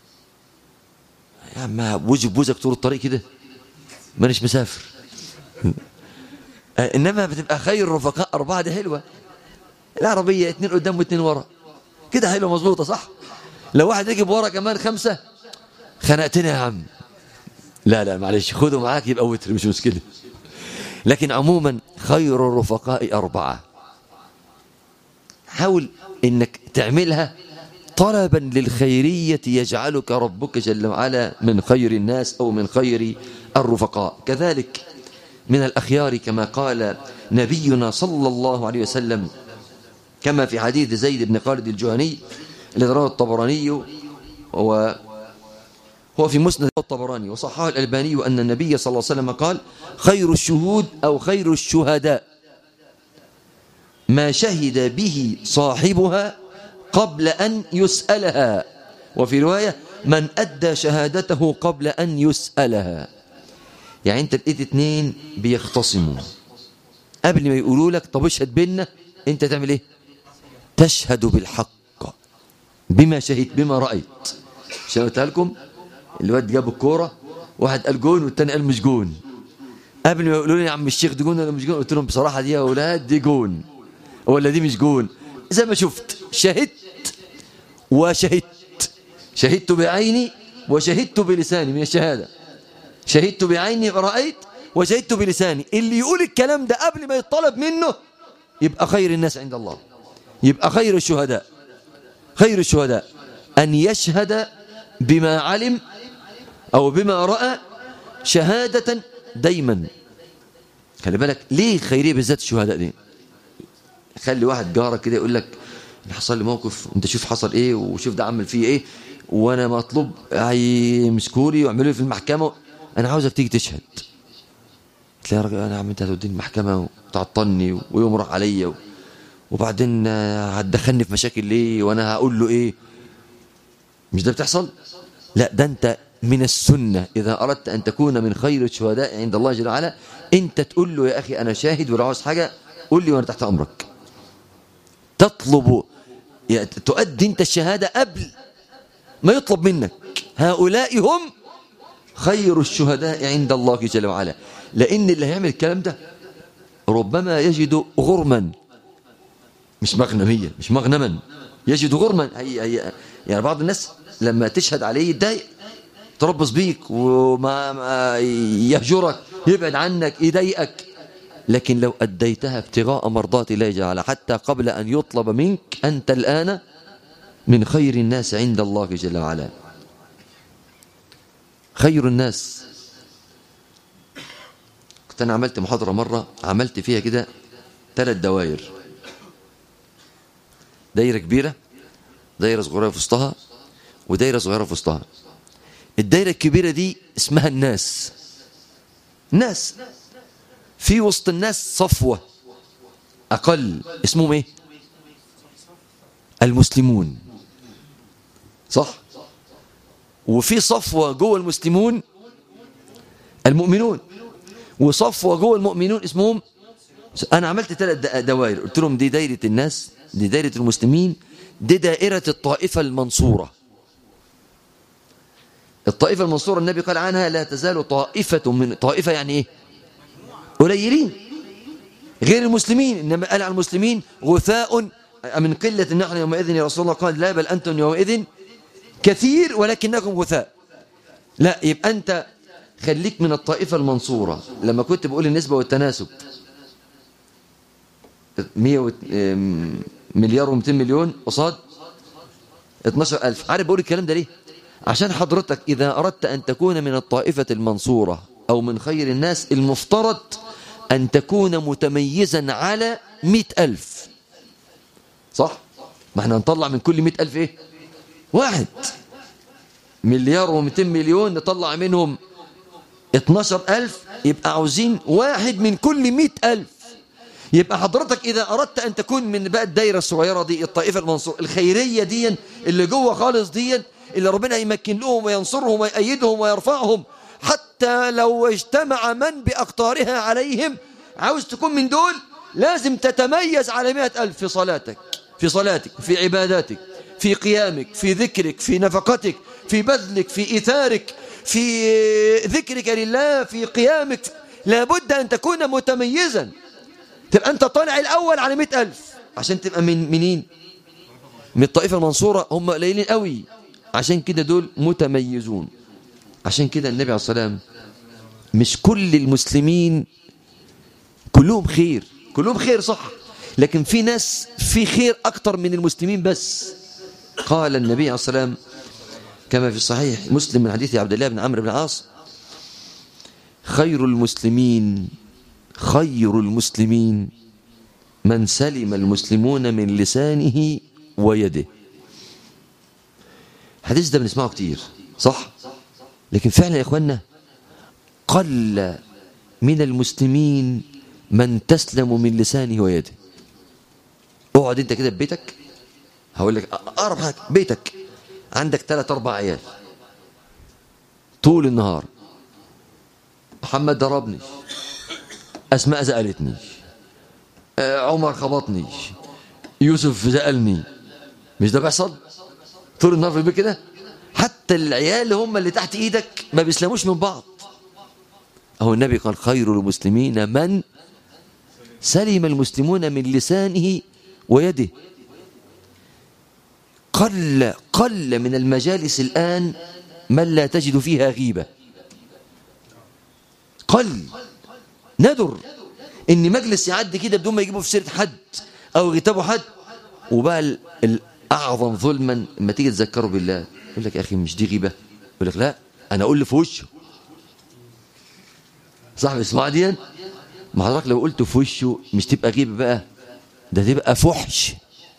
يا عم وجه بوزك طول الطريق كده مانيش مسافر انما بتبقى خير الرفقاء اربعه دي حلوه العربيه اتنين قدام واتنين ورا كده حلوه مظبوطه صح لو واحد ركب ورا كمان خمسه خنقتني يا عم لا لا معلش خده معاك يبقى وتر مش مشكله لكن عموما خير الرفقاء اربعه حاول انك تعملها طلبا للخيرية يجعلك ربك جل وعلا من خير الناس أو من خير الرفقاء كذلك من الأخيار كما قال نبينا صلى الله عليه وسلم كما في حديث زيد بن خالد الجهني الذي رواه الطبراني هو هو في مسند الطبراني وصححه الألباني أن النبي صلى الله عليه وسلم قال خير الشهود أو خير الشهداء ما شهد به صاحبها قبل أن يسألها وفي رواية من أدى شهادته قبل أن يسألها يعني أنت لقيت اتنين بيختصموا قبل ما يقولوا لك طب اشهد بينا أنت تعمل إيه تشهد بالحق بما شهدت بما رأيت عشان قلت لكم الواد جاب الكورة واحد قال جون والتاني قال مش جون قبل ما يقولوا لي يا عم الشيخ دي جون ولا مش جون قلت لهم بصراحة دي يا أولاد دي جون ولا دي مش جون زي ما شفت شهدت وشهدت شهدت بعيني وشهدت بلساني من الشهادة شهدت بعيني ورأيت وشهدت بلساني اللي يقول الكلام ده قبل ما يطلب منه يبقى خير الناس عند الله يبقى خير الشهداء خير الشهداء أن يشهد بما علم أو بما رأى شهادة دايما خلي بالك ليه خيرية بالذات الشهداء دي خلي واحد جارك كده يقول لك حصل لي موقف انت شوف حصل ايه وشوف ده عمل فيه ايه وانا مطلوب هيمسكولي ويعملوا لي في المحكمه انا عاوزك تيجي تشهد تلاقي يا راجل انا عم انت هتوديني المحكمه وتعطلني ويوم راح عليا وبعدين هتدخلني في مشاكل ليه وانا هقول له ايه مش ده بتحصل لا ده انت من السنة إذا أردت أن تكون من خير الشهداء عند الله جل وعلا أنت تقول له يا أخي أنا شاهد ولو عاوز حاجة قول لي وأنا تحت أمرك تطلب يعني تؤدي أنت الشهادة قبل ما يطلب منك هؤلاء هم خير الشهداء عند الله جل وعلا لأن اللي هيعمل الكلام ده ربما يجد غرما مش مغنميا مش مغنما يجد غرما هي هي يعني بعض الناس لما تشهد عليه يتضايق تربص بيك وما ما يهجرك يبعد عنك يضايقك لكن لو أديتها ابتغاء مرضات الله جل وعلا حتى قبل أن يطلب منك أنت الآن من خير الناس عند الله جل وعلا خير الناس كنت أنا عملت محاضرة مرة عملت فيها كده ثلاث دوائر دايرة كبيرة دايرة صغيرة في وسطها ودايرة صغيرة في وسطها الدايرة الكبيرة دي اسمها الناس ناس في وسط الناس صفوة أقل اسمهم ايه المسلمون صح وفي صفوة جوه المسلمون المؤمنون وصفوة جوه المؤمنون اسمهم أنا عملت ثلاث دوائر قلت لهم دي دايرة الناس دي دايرة المسلمين دي دائرة الطائفة المنصورة الطائفة المنصورة النبي قال عنها لا تزال طائفة من طائفة يعني ايه قليلين غير المسلمين إنما قال عن المسلمين غثاء من قلة نحن يومئذ يا رسول الله قال لا بل أنتم يومئذ كثير ولكنكم غثاء لا يبقى أنت خليك من الطائفة المنصورة لما كنت بقول النسبة والتناسب 100 مليار و200 مليون قصاد 12000 عارف بقول الكلام ده ليه عشان حضرتك إذا أردت أن تكون من الطائفة المنصورة أو من خير الناس المفترض أن تكون متميزا على مئة ألف صح؟ ما احنا نطلع من كل مئة ألف إيه؟ واحد مليار ومئتين مليون نطلع منهم 12 ألف يبقى عاوزين واحد من كل مئة ألف يبقى حضرتك إذا أردت أن تكون من بقى الدايرة الصغيرة دي الطائفة المنصور الخيرية دي اللي جوه خالص دي اللي ربنا يمكن لهم وينصرهم ويأيدهم ويرفعهم حتى لو اجتمع من بأقطارها عليهم عاوز تكون من دول لازم تتميز على مئة ألف في صلاتك في صلاتك في عباداتك في قيامك في ذكرك في نفقتك في بذلك في إيثارك في ذكرك لله في قيامك لابد أن تكون متميزا تبقى أنت طالع الأول على مئة ألف عشان تبقى من منين من الطائفة المنصورة هم قليلين قوي عشان كده دول متميزون عشان كده النبي عليه الصلاة والسلام مش كل المسلمين كلهم خير كلهم خير صح لكن في ناس في خير أكتر من المسلمين بس قال النبي عليه الصلاة والسلام كما في صحيح مسلم من حديث عبد الله بن عمرو بن العاص خير المسلمين خير المسلمين من سلم المسلمون من لسانه ويده الحديث ده بنسمعه كتير صح لكن فعلا يا اخوانا قل من المسلمين من تسلم من لسانه ويده اقعد انت كده في بيتك هقول لك اقرب حاجه بيتك عندك ثلاث اربع عيال طول النهار محمد ضربني اسماء زقلتني عمر خبطني يوسف زقلني مش ده بيحصل طول النهار في البيت كده حتى العيال هم اللي تحت ايدك ما بيسلموش من بعض اهو النبي قال خير المسلمين من سلم المسلمون من لسانه ويده قل قل من المجالس الآن من لا تجد فيها غيبة قل ندر ان مجلس يعدي كده بدون ما يجيبوا في سيره حد او يغتابوا حد وبقى الاعظم ظلما لما تيجي تذكره بالله يقول لك يا اخي مش دي غيبه يقول لك لا انا اقول له في وشه صاحب اسمع دي ما حضرتك لو قلت في وشه مش تبقى غيبه بقى ده تبقى فحش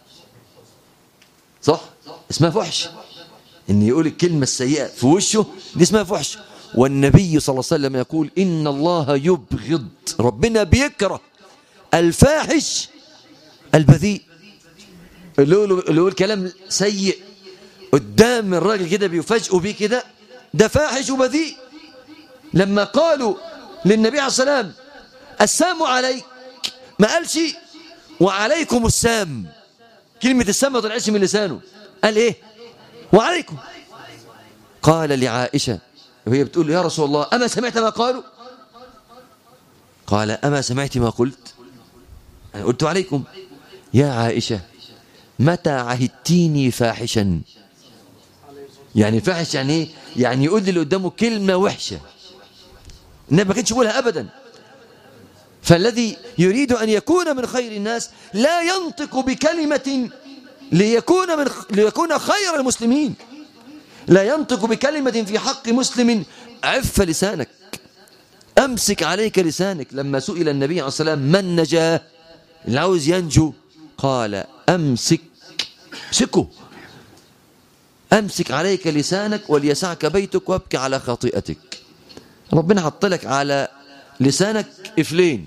صح اسمها فحش ان يقول الكلمه السيئه في وشه دي اسمها فحش والنبي صلى الله عليه وسلم يقول إن الله يبغض ربنا بيكره الفاحش البذيء اللي يقول كلام سيء قدام الراجل كده بيفاجئوا بيه كده ده فاحش وبذيء لما قالوا للنبي عليه السلام السام عليك ما قالش وعليكم السام كلمة السام ما طلعتش من لسانه قال ايه وعليكم قال لعائشة وهي بتقول يا رسول الله أما سمعت ما قالوا قال أما سمعت ما قلت أنا قلت عليكم يا عائشة متى عهدتيني فاحشا يعني فاحش يعني ايه يعني يقول اللي قدامه كلمة وحشة النبي ما كانش يقولها أبدا فالذي يريد أن يكون من خير الناس لا ينطق بكلمة ليكون, من ليكون خير المسلمين لا ينطق بكلمة في حق مسلم عف لسانك أمسك عليك لسانك لما سئل النبي عليه الصلاة والسلام من نجاه اللي عاوز ينجو قال أمسك سكه أمسك عليك لسانك وليسعك بيتك وابكي على خطيئتك ربنا حط لك على لسانك إفلين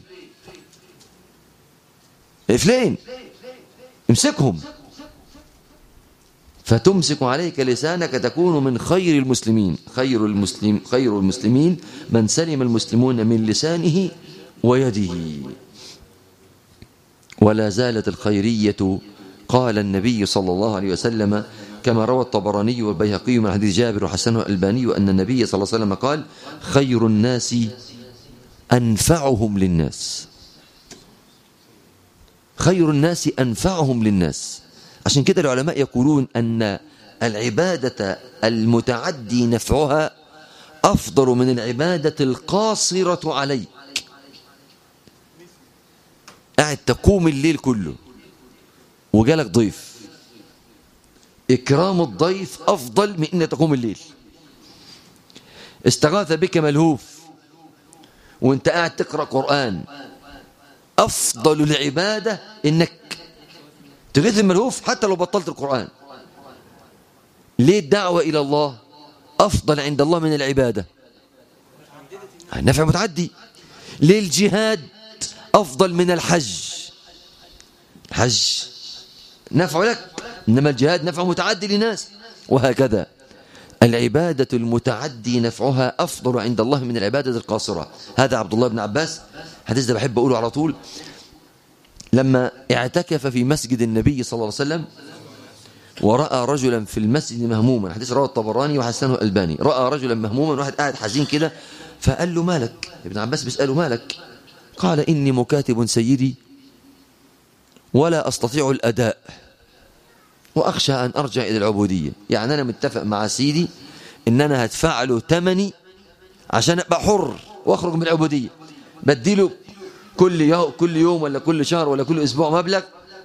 إفلين امسكهم فتمسك عليك لسانك تكون من خير المسلمين خير المسلم خير المسلمين من سلم المسلمون من لسانه ويده ولا زالت الخيرية قال النبي صلى الله عليه وسلم كما روى الطبراني والبيهقي من حديث جابر وحسنه الألباني أن النبي صلى الله عليه وسلم قال خير الناس أنفعهم للناس خير الناس أنفعهم للناس عشان كده العلماء يقولون أن العبادة المتعدي نفعها أفضل من العبادة القاصرة عليك قاعد تقوم الليل كله وجالك ضيف إكرام الضيف أفضل من أن تقوم الليل استغاث بك ملهوف وانت قاعد تقرأ قرآن أفضل العبادة إنك تغيث الملهوف حتى لو بطلت القرآن ليه الدعوة إلى الله أفضل عند الله من العبادة النفع متعدي ليه الجهاد أفضل من الحج الحج نفع لك إنما الجهاد نفع متعدي لناس وهكذا العبادة المتعدي نفعها أفضل عند الله من العبادة القاصرة هذا عبد الله بن عباس حديث ده بحب أقوله على طول لما اعتكف في مسجد النبي صلى الله عليه وسلم ورأى رجلا في المسجد مهموما حديث رواه الطبراني وحسنه الألباني رأى رجلا مهموما واحد قاعد حزين كده فقال له مالك ابن عباس بيسأله مالك قال إني مكاتب سيدي ولا أستطيع الأداء وأخشى أن أرجع إلى العبودية يعني أنا متفق مع سيدي إن أنا هدفع له ثمني عشان أبقى حر وأخرج من العبودية بديله كل يوم كل يوم ولا كل شهر ولا كل اسبوع مبلغ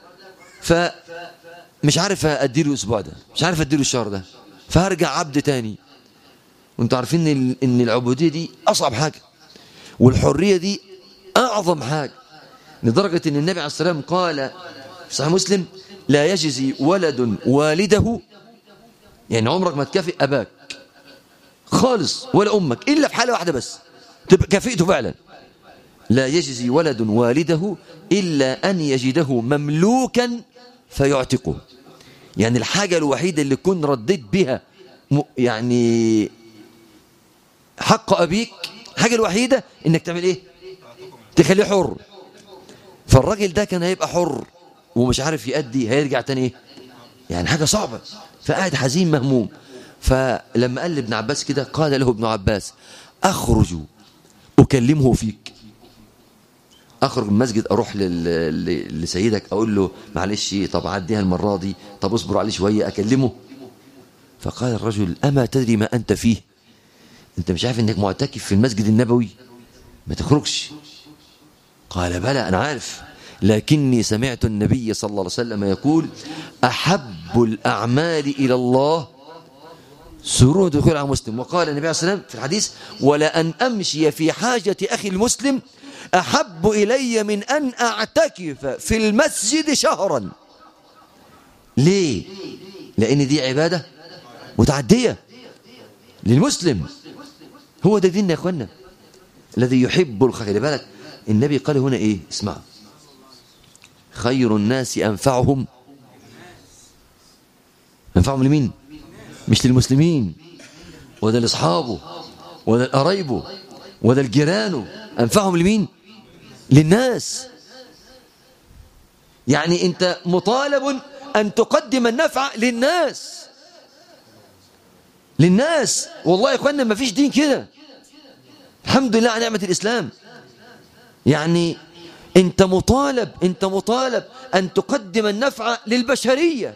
فمش عارف اديله الاسبوع ده مش عارف اديله الشهر ده فهرجع عبد تاني وانتوا عارفين ان ان العبوديه دي اصعب حاجه والحريه دي اعظم حاجه لدرجه ان النبي عليه الصلاه والسلام قال في صحيح مسلم لا يجزي ولد والده يعني عمرك ما تكافئ اباك خالص ولا امك الا في حاله واحده بس تبقى كافئته فعلا لا يجزي ولد والده الا ان يجده مملوكا فيعتقه يعني الحاجه الوحيده اللي تكون رديت بها يعني حق ابيك الحاجه الوحيده انك تعمل ايه تخليه حر فالراجل ده كان هيبقى حر ومش عارف يأدي هيرجع تاني ايه يعني حاجه صعبه فقاعد حزين مهموم فلما قال لابن عباس كده قال له ابن عباس اخرج اكلمه فيك اخرج من المسجد اروح لل... لسيدك اقول له معلش طب عديها المره دي طب اصبر عليه شويه اكلمه فقال الرجل اما تدري ما انت فيه انت مش عارف انك معتكف في المسجد النبوي ما تخرجش قال بلى انا عارف لكني سمعت النبي صلى الله عليه وسلم يقول احب الاعمال الى الله سرور دخول على مسلم وقال النبي عليه الصلاه والسلام في الحديث ولا ان امشي في حاجه اخي المسلم احب الي من ان اعتكف في المسجد شهرا ليه لان دي عباده متعديه للمسلم هو ده ديننا يا اخوانا الذي يحب الخير خلي بالك النبي قال هنا ايه اسمع خير الناس انفعهم انفعهم لمين مش للمسلمين وده لاصحابه وده لقرايبه وده لجيرانه انفعهم لمين للناس يعني انت مطالب ان تقدم النفع للناس للناس والله يا اخوانا ما فيش دين كده الحمد لله على نعمه الاسلام يعني انت مطالب انت مطالب ان تقدم النفع للبشريه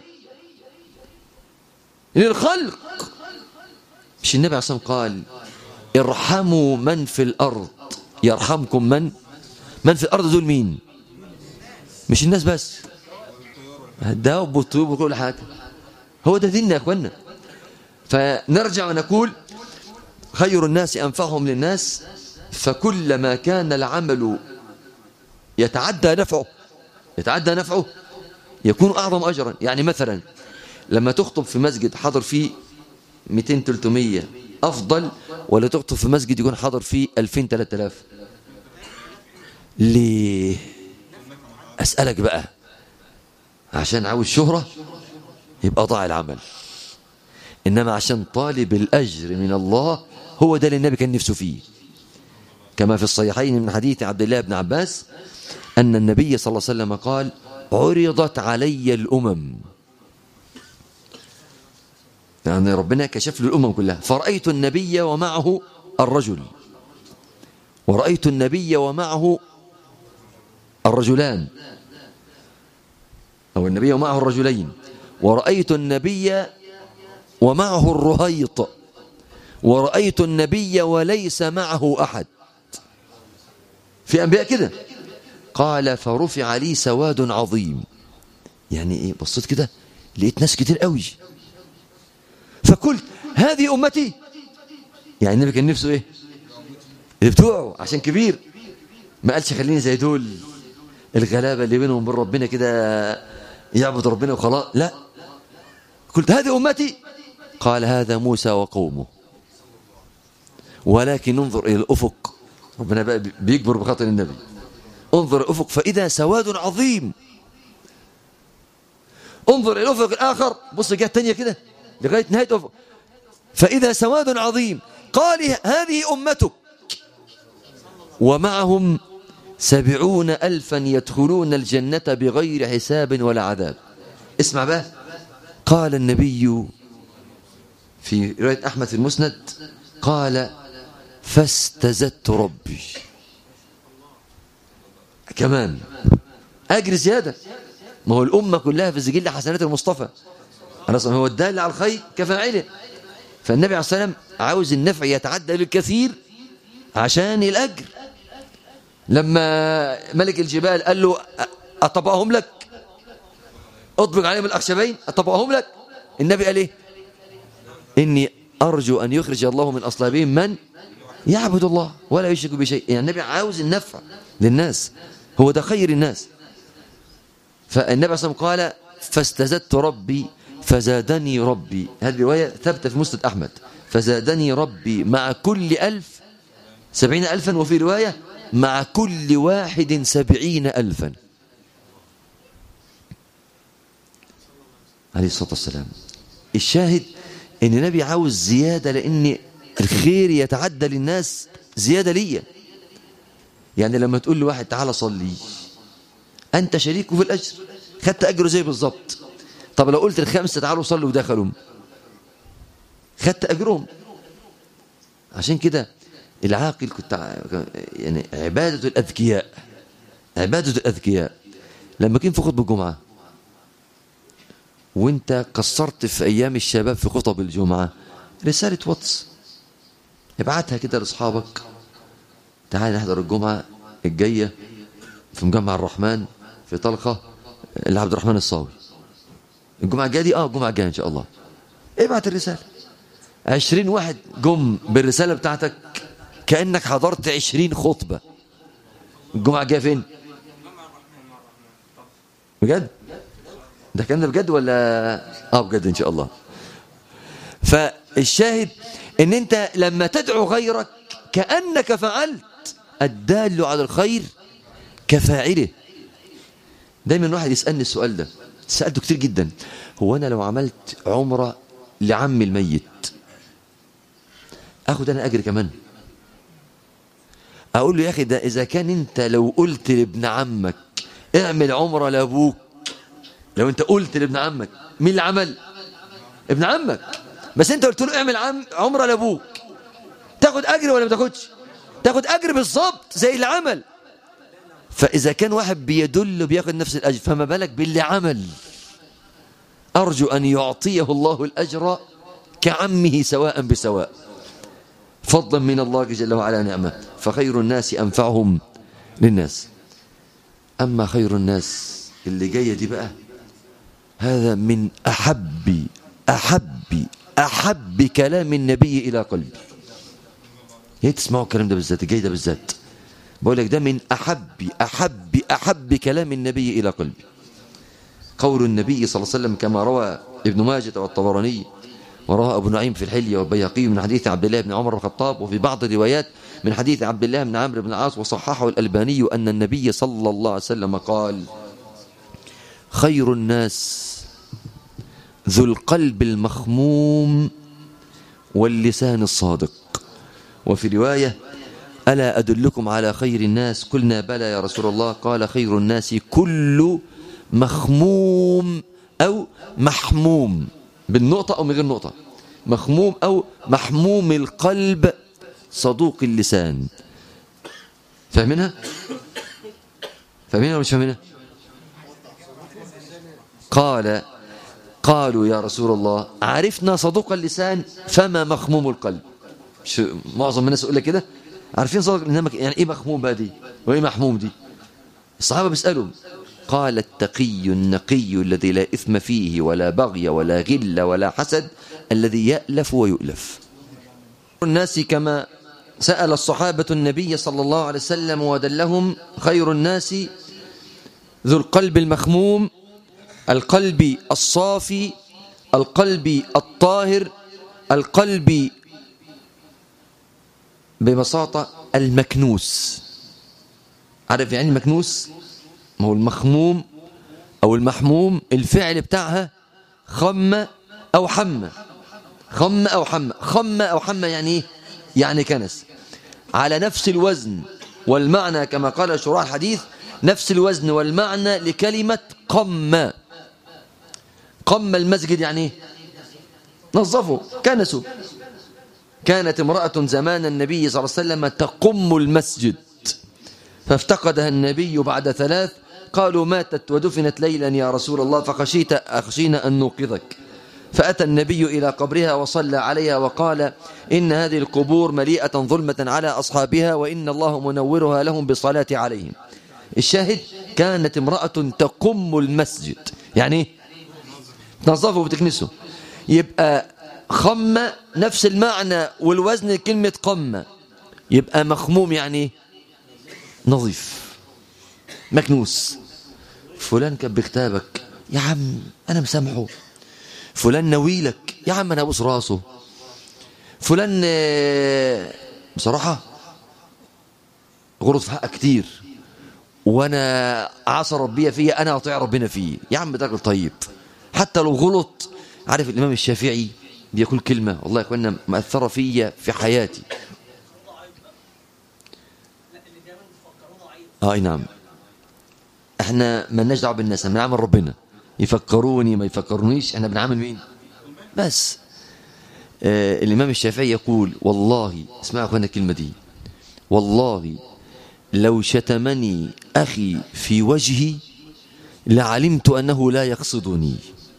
للخلق مش النبي عليه الصلاه والسلام قال ارحموا من في الارض يرحمكم من من في الارض دول مين مش الناس بس الدواب والطيور وكل حاجه هو ده ديننا يا اخوانا فنرجع ونقول خير الناس انفعهم للناس فكلما كان العمل يتعدى نفعه يتعدى نفعه يكون اعظم اجرا يعني مثلا لما تخطب في مسجد حضر فيه 200 300 افضل ولا تخطب في مسجد يكون حاضر فيه 2000 3000 ليه اسالك بقى عشان عاوز شهره يبقى ضاع العمل انما عشان طالب الاجر من الله هو ده اللي النبي كان نفسه فيه كما في الصحيحين من حديث عبد الله بن عباس ان النبي صلى الله عليه وسلم قال عرضت علي الامم يعني ربنا كشف له الامم كلها فرايت النبي ومعه الرجل ورأيت النبي ومعه الرجلان أو النبي ومعه الرجلين ورأيت النبي ومعه الرهيط ورأيت النبي وليس معه أحد في أنبياء كده قال فرفع لي سواد عظيم يعني إيه بصيت كده لقيت ناس كتير قوي فقلت هذه أمتي يعني النبي كان نفسه إيه اللي بتوعه عشان كبير ما قالش خليني زي دول الغلابة اللي بينهم وبين ربنا كده يعبد ربنا وخلاص لا قلت هذه أمتي قال هذا موسى وقومه ولكن انظر إلى الأفق ربنا بقى بيكبر بخاطر النبي انظر الأفق فإذا سواد عظيم انظر إلى الأفق الآخر بص جهة تانية كده لغاية نهاية الأفق فإذا سواد عظيم قال هذه أمتك ومعهم سبعون ألفا يدخلون الجنة بغير حساب ولا عذاب اسمع بقى قال النبي في رواية أحمد في المسند قال فاستزدت ربي كمان أجر زيادة ما هو الأمة كلها في سجل حسنات المصطفى هو الدال على الخير كفاعله فالنبي عليه الصلاة والسلام عاوز النفع يتعدى للكثير عشان الأجر لما ملك الجبال قال له أطبقهم لك أطبق عليهم الأخشبين أطبقهم لك النبي قال إيه إني أرجو أن يخرج الله من أصلابهم من يعبد الله ولا يشرك بشيء يعني النبي عاوز النفع للناس هو ده خير الناس فالنبي صلى الله عليه وسلم قال فاستزدت ربي فزادني ربي هذه رواية ثبت في مسند أحمد فزادني ربي مع كل ألف سبعين ألفا وفي رواية مع كل واحد سبعين ألفا عليه الصلاة والسلام الشاهد ان النبي عاوز زيادة لان الخير يتعدى للناس زيادة ليا يعني لما تقول لواحد تعالى صلي انت شريكه في الاجر خدت اجره زي بالظبط طب لو قلت الخمسة تعالوا صلوا ودخلوا خدت اجرهم عشان كده العاقل كنت يعني عبادة الاذكياء عبادة الاذكياء لما كنت في خطبة الجمعة وانت قصرت في ايام الشباب في خطب الجمعة رسالة واتس ابعتها كده لاصحابك تعال نحضر الجمعة الجاية في مجمع الرحمن في طلقة لعبد الرحمن الصاوي الجمعة الجاية دي اه الجمعة الجاية ان شاء الله ابعت الرسالة عشرين واحد جم بالرسالة بتاعتك كأنك حضرت عشرين خطبة الجمعة الجاية فين بجد ده كان بجد ولا اه بجد ان شاء الله فالشاهد ان انت لما تدعو غيرك كأنك فعلت الدال على الخير كفاعله دايما واحد يسألني السؤال ده سألته كتير جدا هو انا لو عملت عمرة لعم الميت اخد انا اجر كمان اقول له يا اخي ده اذا كان انت لو قلت لابن عمك اعمل عمرة لابوك لو انت قلت لابن عمك مين اللي عمل ابن عمك بس انت قلت له اعمل عم عمره لابوك تاخد اجر ولا ما تاخدش تاخد اجر بالظبط زي اللي عمل فاذا كان واحد بيدل بياخد نفس الاجر فما بالك باللي عمل ارجو ان يعطيه الله الاجر كعمه سواء بسواء فضلا من الله جل وعلا نعمه فخير الناس انفعهم للناس اما خير الناس اللي جايه دي بقى هذا من أحب أحب أحب كلام النبي إلى قلبي يا تسمعوا الكلام ده بالذات الجاي ده بالذات بقول لك ده من أحب أحب أحب كلام النبي إلى قلبي قول النبي صلى الله عليه وسلم كما روى ابن ماجه والطبراني وروى أبو نعيم في الحلية والبيهقي من حديث عبد الله بن عمر الخطاب وفي بعض الروايات من حديث عبد الله بن عمرو بن العاص وصححه الألباني أن النبي صلى الله عليه وسلم قال خير الناس ذو القلب المخموم واللسان الصادق وفي رواية ألا أدلكم على خير الناس قلنا بلى يا رسول الله قال خير الناس كل مخموم أو محموم بالنقطة أو من غير نقطة مخموم أو محموم القلب صدوق اللسان فاهمينها؟ فاهمينها ولا مش فاهمينها؟ قال قالوا يا رسول الله عرفنا صدوق اللسان فما مخموم القلب شو معظم الناس يقول لك كده عارفين صدق يعني ايه مخموم بقى دي وايه محموم دي الصحابه بيسالوا قال التقي النقي الذي لا اثم فيه ولا بغي ولا غل ولا حسد الذي يالف ويؤلف الناس كما سال الصحابه النبي صلى الله عليه وسلم ودلهم خير الناس ذو القلب المخموم القلب الصافي القلب الطاهر القلب ببساطة المكنوس عارف يعني المكنوس ما هو المخموم أو المحموم الفعل بتاعها خم أو حم خم أو حم خم أو حم يعني إيه؟ يعني كنس على نفس الوزن والمعنى كما قال شراح الحديث نفس الوزن والمعنى لكلمة قم قم المسجد يعني ايه نظفوا كنسوا كانت امرأة زمان النبي صلى الله عليه وسلم تقم المسجد فافتقدها النبي بعد ثلاث قالوا ماتت ودفنت ليلا يا رسول الله فخشيت أخشينا أن نوقظك فأتى النبي إلى قبرها وصلى عليها وقال إن هذه القبور مليئة ظلمة على أصحابها وإن الله منورها لهم بالصلاة عليهم الشاهد كانت امرأة تقم المسجد يعني تنظفه وتكنسه يبقى خمة نفس المعنى والوزن كلمة قمة يبقى مخموم يعني نظيف مكنوس فلان كان بكتابك يا عم أنا مسامحه فلان نويلك يا عم أنا أبوس راسه فلان بصراحة غلط في حقك كتير وانا عصى ربي فيا انا اطيع ربنا فيه يا عم ده راجل طيب حتى لو غلط عارف الامام الشافعي بيقول كلمه والله يا اخوانا مأثره فيا في حياتي اه اي نعم احنا مالناش دعوه بالناس احنا بنعمل ربنا يفكروني ما يفكرونيش احنا بنعمل مين بس آه الامام الشافعي يقول والله اسمعوا اخوانا الكلمه دي والله لو شتمني أخي في وجهي لعلمت أنه لا يقصدني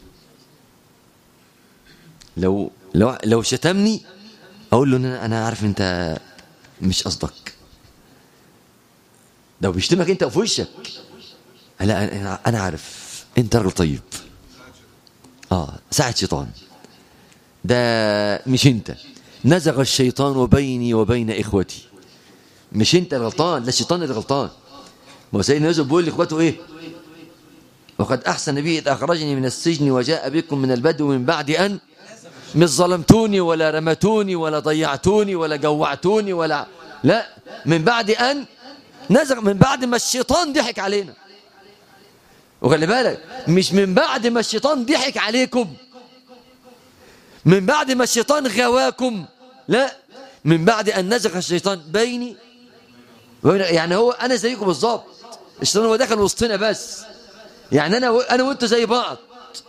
لو لو لو شتمني أقول له أنا عارف أنت مش قصدك لو بيشتمك أنت في وشك لا أنا عارف أنت راجل طيب آه ساعة شيطان ده مش أنت نزغ الشيطان بيني وبين إخوتي مش انت الغلطان ده الشيطان اللي غلطان ما هو سيدنا يوسف بيقول لاخواته ايه وقد احسن بي اذ اخرجني من السجن وجاء بكم من البدو من بعد ان مش ظلمتوني ولا رمتوني ولا ضيعتوني ولا جوعتوني ولا لا من بعد ان نزغ من بعد ما الشيطان ضحك علينا وخلي بالك مش من بعد ما الشيطان ضحك عليكم من بعد ما الشيطان غواكم لا من بعد ان نزغ الشيطان بيني يعني هو انا زيكم بالظبط الشيطان هو دخل وسطنا بس يعني انا و... انا وانتوا زي بعض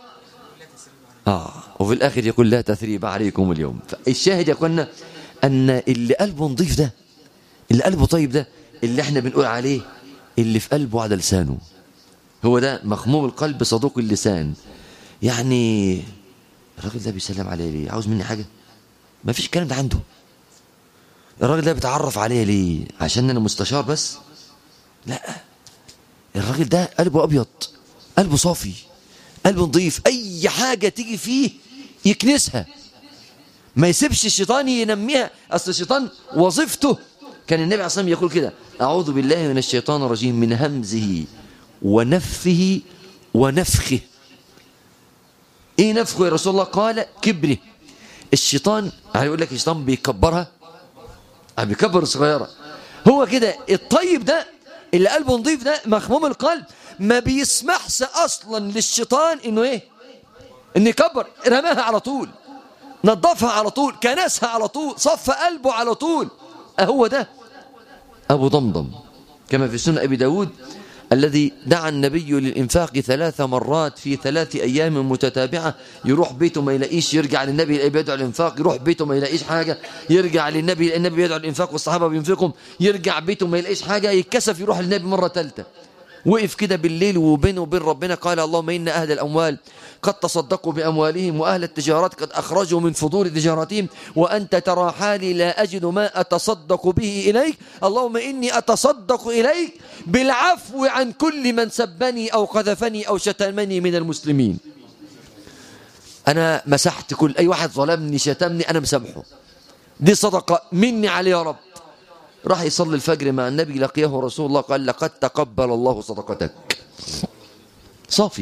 اه وفي الاخر يقول لا تثريب عليكم اليوم الشاهد يقولنا ان اللي قلبه نظيف ده اللي قلبه طيب ده اللي احنا بنقول عليه اللي في قلبه على لسانه هو ده مخموم القلب صدوق اللسان يعني الراجل ده بيسلم عليه ليه عاوز مني حاجه ما فيش الكلام ده عنده الراجل ده بيتعرف عليا ليه عشان انا مستشار بس لا الراجل ده قلبه ابيض قلبه صافي قلبه نظيف اي حاجة تيجي فيه يكنسها ما يسيبش الشيطان ينميها اصل الشيطان وظيفته كان النبي عليه الصلاه والسلام يقول كده اعوذ بالله من الشيطان الرجيم من همزه ونفثه ونفخه ايه نفخه يا رسول الله قال كبره الشيطان يعني يقول لك الشيطان بيكبرها بيكبر الصغيرة هو كده الطيب ده اللي قلبه نظيف ده مخموم القلب ما بيسمحش اصلا للشيطان انه ايه انه يكبر رماها على طول نظفها على طول كنسها على طول صف قلبه على طول هو ده ابو ضمضم كما في سنة ابي داود الذي دعا النبي للإنفاق ثلاث مرات في ثلاث أيام متتابعة يروح بيته ما يلاقيش يرجع للنبي بيدعو الإنفاق يروح بيته ما يلاقيش حاجة يرجع للنبي النبي بيدعو الإنفاق والصحابة بينفقهم يرجع بيته ما يلاقيش حاجة يتكسف يروح للنبي مرة ثالثة وقف كده بالليل وبينه وبين ربنا قال اللهم إن أهل الأموال قد تصدقوا بأموالهم وأهل التجارات قد أخرجوا من فضول تجارتهم وأنت ترى حالي لا أجد ما أتصدق به إليك اللهم إني أتصدق إليك بالعفو عن كل من سبني أو قذفني أو شتمني من المسلمين أنا مسحت كل أي واحد ظلمني شتمني أنا مسامحه دي صدقة مني عليه يا رب راح يصلي الفجر مع النبي لقيه رسول الله قال لقد تقبل الله صدقتك صافي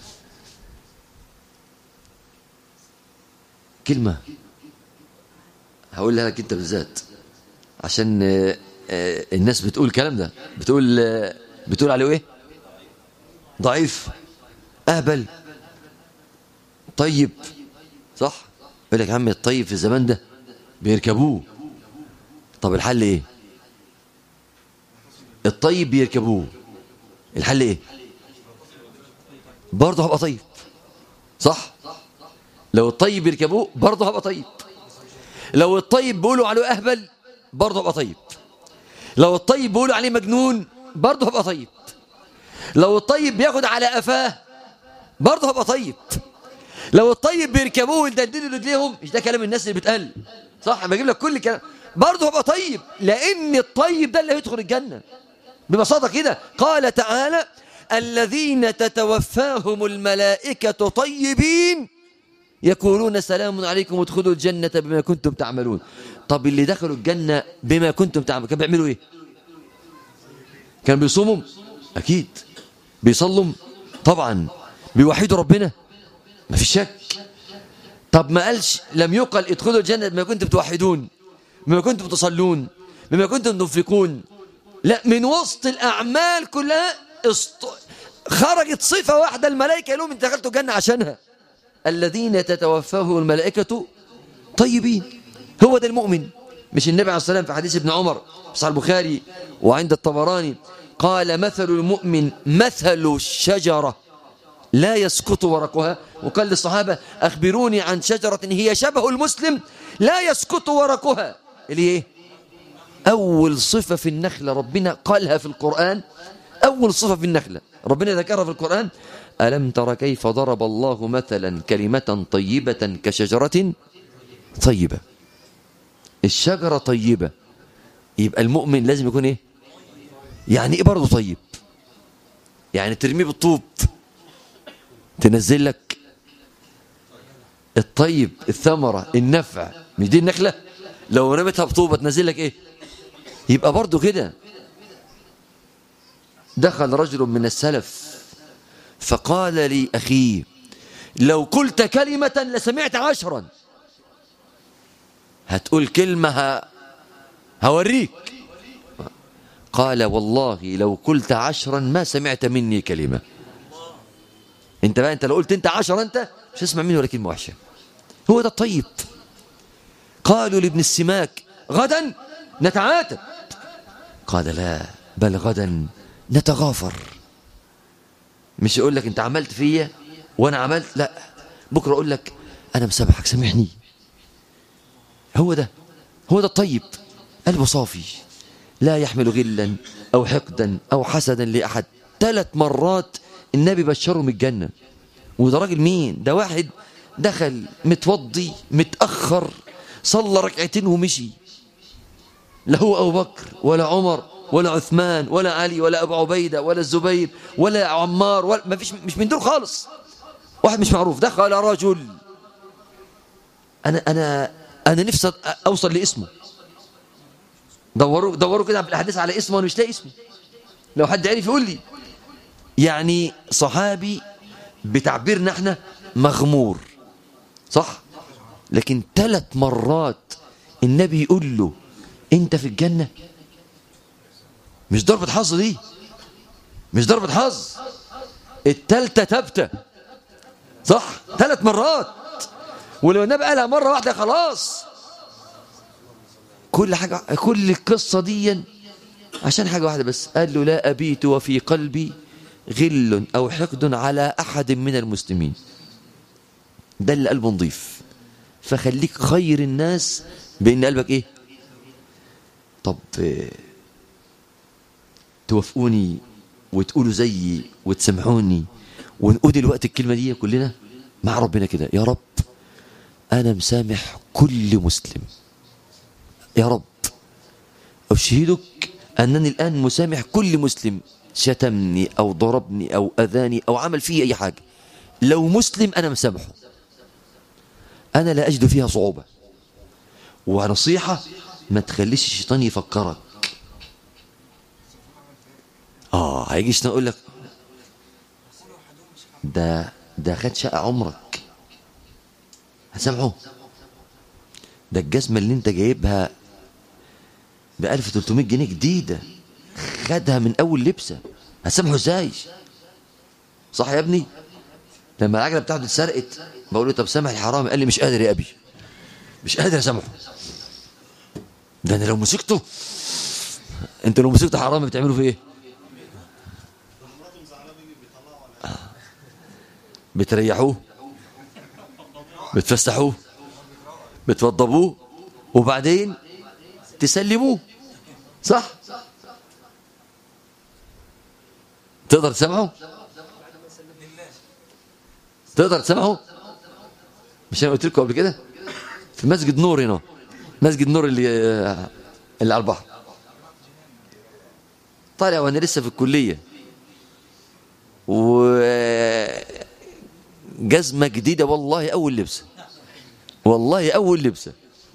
كلمة هقولها لك انت بالذات عشان الناس بتقول الكلام ده بتقول بتقول عليه ايه ضعيف اهبل طيب صح يقول لك يا عم الطيب في الزمان ده بيركبوه طب الحل ايه الطيب بيركبوه الحل ايه برضه هبقى طيب صح لو الطيب بيركبوه برضه هبقى طيب لو الطيب بيقولوا عليه اهبل برضه هبقى طيب لو الطيب بيقولوا عليه مجنون برضه هبقى طيب لو الطيب بياخد على قفاه برضه هبقى طيب لو الطيب بيركبوه ويدلدلوا رجليهم مش ده كلام الناس اللي بتقل صح بجيب لك كل كلام برضه هبقى طيب لان الطيب ده اللي هيدخل الجنه ببساطه كده قال تعالى الذين تتوفاهم الملائكه طيبين يقولون سلام عليكم ادخلوا الجنه بما كنتم تعملون طب اللي دخلوا الجنه بما كنتم تعملون كانوا بيعملوا ايه كانوا بيصوموا اكيد بيصلوا طبعا بيوحدوا ربنا ما في شك طب ما قالش لم يقل ادخلوا الجنة بما كنتم توحدون بما كنتم تصلون بما كنتم تنفقون لا من وسط الأعمال كلها است... خرجت صفة واحدة الملائكة لهم انت دخلتوا الجنة عشانها الذين تتوفاهم الملائكة طيبين هو ده المؤمن مش النبي عليه الصلاة والسلام في حديث ابن عمر في صحيح البخاري وعند الطبراني قال مثل المؤمن مثل الشجرة لا يسقط ورقها وقال للصحابة أخبروني عن شجرة هي شبه المسلم لا يسقط ورقها اللي ايه أول صفة في النخلة ربنا قالها في القرآن أول صفة في النخلة ربنا ذكرها في القرآن ألم تر كيف ضرب الله مثلا كلمة طيبة كشجرة طيبة الشجرة طيبة يبقى المؤمن لازم يكون ايه يعني ايه برضه طيب يعني ترميه بالطوب تنزل لك الطيب الثمرة النفع مش دي النخلة لو رميتها بطوبة تنزل لك ايه يبقى برضه كده دخل رجل من السلف فقال لي أخي لو قلت كلمة لسمعت عشرا هتقول كلمة ه... هوريك قال والله لو قلت عشرا ما سمعت مني كلمة انت بقى انت لو قلت انت عشرة انت مش هسمع مني ولا كلمة وحشة هو ده الطيب قالوا لابن السماك غدا نتعاتب قال لا بل غدا نتغافر مش يقول لك انت عملت فيا وانا عملت لا بكره اقول لك انا مسامحك سامحني هو ده هو ده الطيب قلبه صافي لا يحمل غلا او حقدا او حسدا لاحد ثلاث مرات النبي بشره من الجنه وده راجل مين ده واحد دخل متوضي متاخر صلى ركعتين ومشي لا هو ابو بكر ولا عمر ولا عثمان ولا علي ولا ابو عبيده ولا الزبير ولا عمار ولا ما فيش مش من دول خالص واحد مش معروف دخل رجل انا انا انا نفسي اوصل لاسمه دوروا دوروا كده في الاحاديث على اسمه وانا مش لاقي اسمه لو حد عرف يقول لي يعني صحابي بتعبيرنا احنا مغمور صح لكن ثلاث مرات النبي يقول له انت في الجنه مش ضربة حظ دي مش ضربة حظ التالتة تبتة صح ثلاث مرات ولو النبي قالها مرة واحدة خلاص كل حاجة كل القصة دي عشان حاجة واحدة بس قال له لا أبيت وفي قلبي غل أو حقد على أحد من المسلمين ده اللي قلبه نضيف فخليك خير الناس بأن قلبك إيه طب توافقوني وتقولوا زيي وتسمعوني ونقول دلوقتي الكلمة دي كلنا مع ربنا كده يا رب أنا مسامح كل مسلم يا رب أشهدك أنني الآن مسامح كل مسلم شتمني أو ضربني أو أذاني أو عمل فيه أي حاجة لو مسلم أنا مسامحه أنا لا أجد فيها صعوبة ونصيحة ما تخليش الشيطان يفكرك اه هيجي الشيطان يقول لك ده ده خد شقة عمرك هسامحه ده الجزمة اللي انت جايبها ب 1300 جنيه جديدة خدها من أول لبسة هسامحه ازاي صح يا ابني لما العجلة بتاعته اتسرقت بقول له طب سامح الحرامي قال لي مش قادر يا أبي مش قادر اسامحه ده انا لو مسكته انت لو مسكت حرامي بتعملوا فيه ايه بتريحوه بتفسحوه بتوضبوه وبعدين تسلموه صح تقدر تسمعه تقدر تسمعه مش انا قلت لكم قبل كده في مسجد نور هنا مسجد نور اللي اللي على البحر طالع وانا لسه في الكليه و جزمه جديده والله اول لبسه والله اول لبسه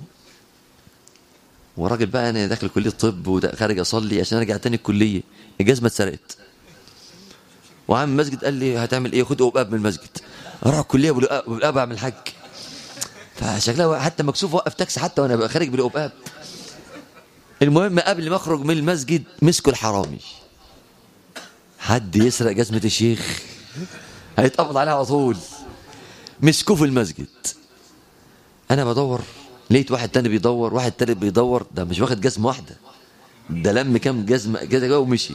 وراجل بقى انا داخل كليه طب وخارج اصلي عشان ارجع تاني الكليه الجزمه اتسرقت وعم المسجد قال لي هتعمل ايه خد ابقاب من المسجد اروح الكليه بالابقاب اعمل حج فشكلها حتى مكسوف وقف تاكسي حتى وانا خارج بالابقاب المهم قبل ما اخرج من المسجد مسكوا الحرامي حد يسرق جزمه الشيخ هيتقبض عليها على طول مسكوه في المسجد انا بدور لقيت واحد تاني بيدور واحد تالت بيدور ده مش واخد جزمه واحده ده لم كام جزمه كده جوه ومشي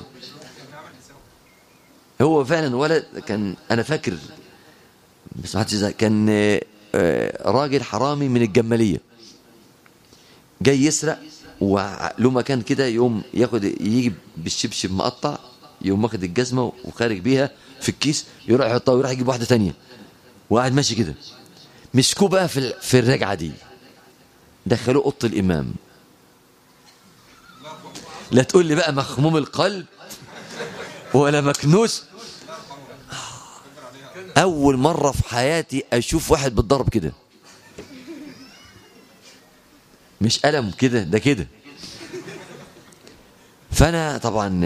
هو فعلا ولد كان انا فاكر بس ما حدش كان راجل حرامي من الجماليه جاي يسرق وله مكان كده يوم ياخد يجي بالشبشب مقطع يقوم واخد الجزمه وخارج بيها في الكيس يروح يحطها ويروح يجيب واحده تانية وقاعد ماشي كده مسكوه بقى في في الرجعه دي دخلوه اوضه الامام لا تقول لي بقى مخموم القلب ولا مكنوس اول مره في حياتي اشوف واحد بالضرب كده مش ألم كده ده كده فانا طبعا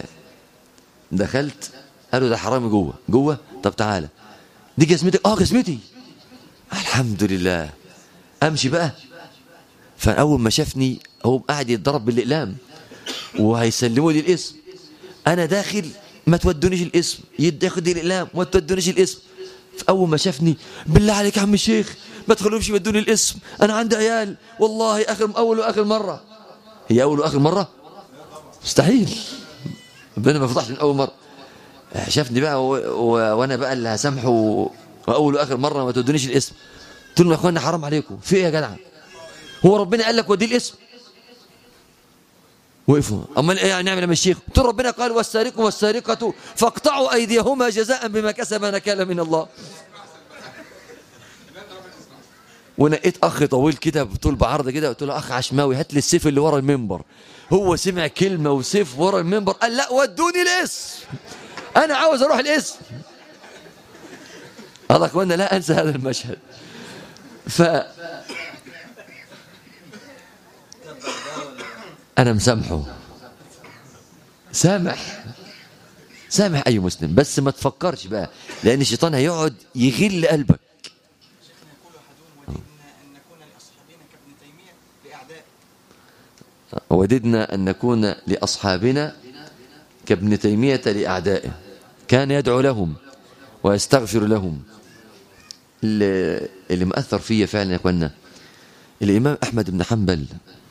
دخلت قالوا ده حرامي جوه جوه طب تعالى دي جزمتك اه جزمتي الحمد لله امشي بقى فاول ما شافني هو قاعد يتضرب بالاقلام وهيسلموا لي الاسم انا داخل ما تودونيش الاسم ياخد الاقلام وما تودونيش الاسم فاول ما شافني بالله عليك يا عم الشيخ ما تخلوهمش يودوني الاسم انا عندي عيال والله اخر اول واخر مره هي اول واخر مره مستحيل ربنا ما فتحش من اول مره شافني بقى و... و... وانا بقى اللي هسامحه واول واخر مره ما تودونيش الاسم قلت لهم يا اخوانا حرام عليكم في ايه يا جدع هو ربنا قال لك ودي الاسم وقفوا امال ايه نعمل يا الشيخ قلت ربنا قال والسارق والسارقه فاقطعوا ايديهما جزاء بما كسب نكالا من الله ونقيت اخ طويل كده بطول بعرض كده قلت له اخ عشماوي هات لي السيف اللي ورا المنبر هو سمع كلمه وسيف ورا المنبر قال لا ودوني الاسم انا عاوز اروح الاسم هذا اخوانا لا انسى هذا المشهد ف انا مسامحه سامح سامح اي مسلم بس ما تفكرش بقى لان الشيطان هيقعد يغل قلبك وددنا أن نكون لأصحابنا كابن تيمية لأعدائه كان يدعو لهم ويستغفر لهم اللي, اللي مأثر فيا فعلا يا اخوانا الإمام أحمد بن حنبل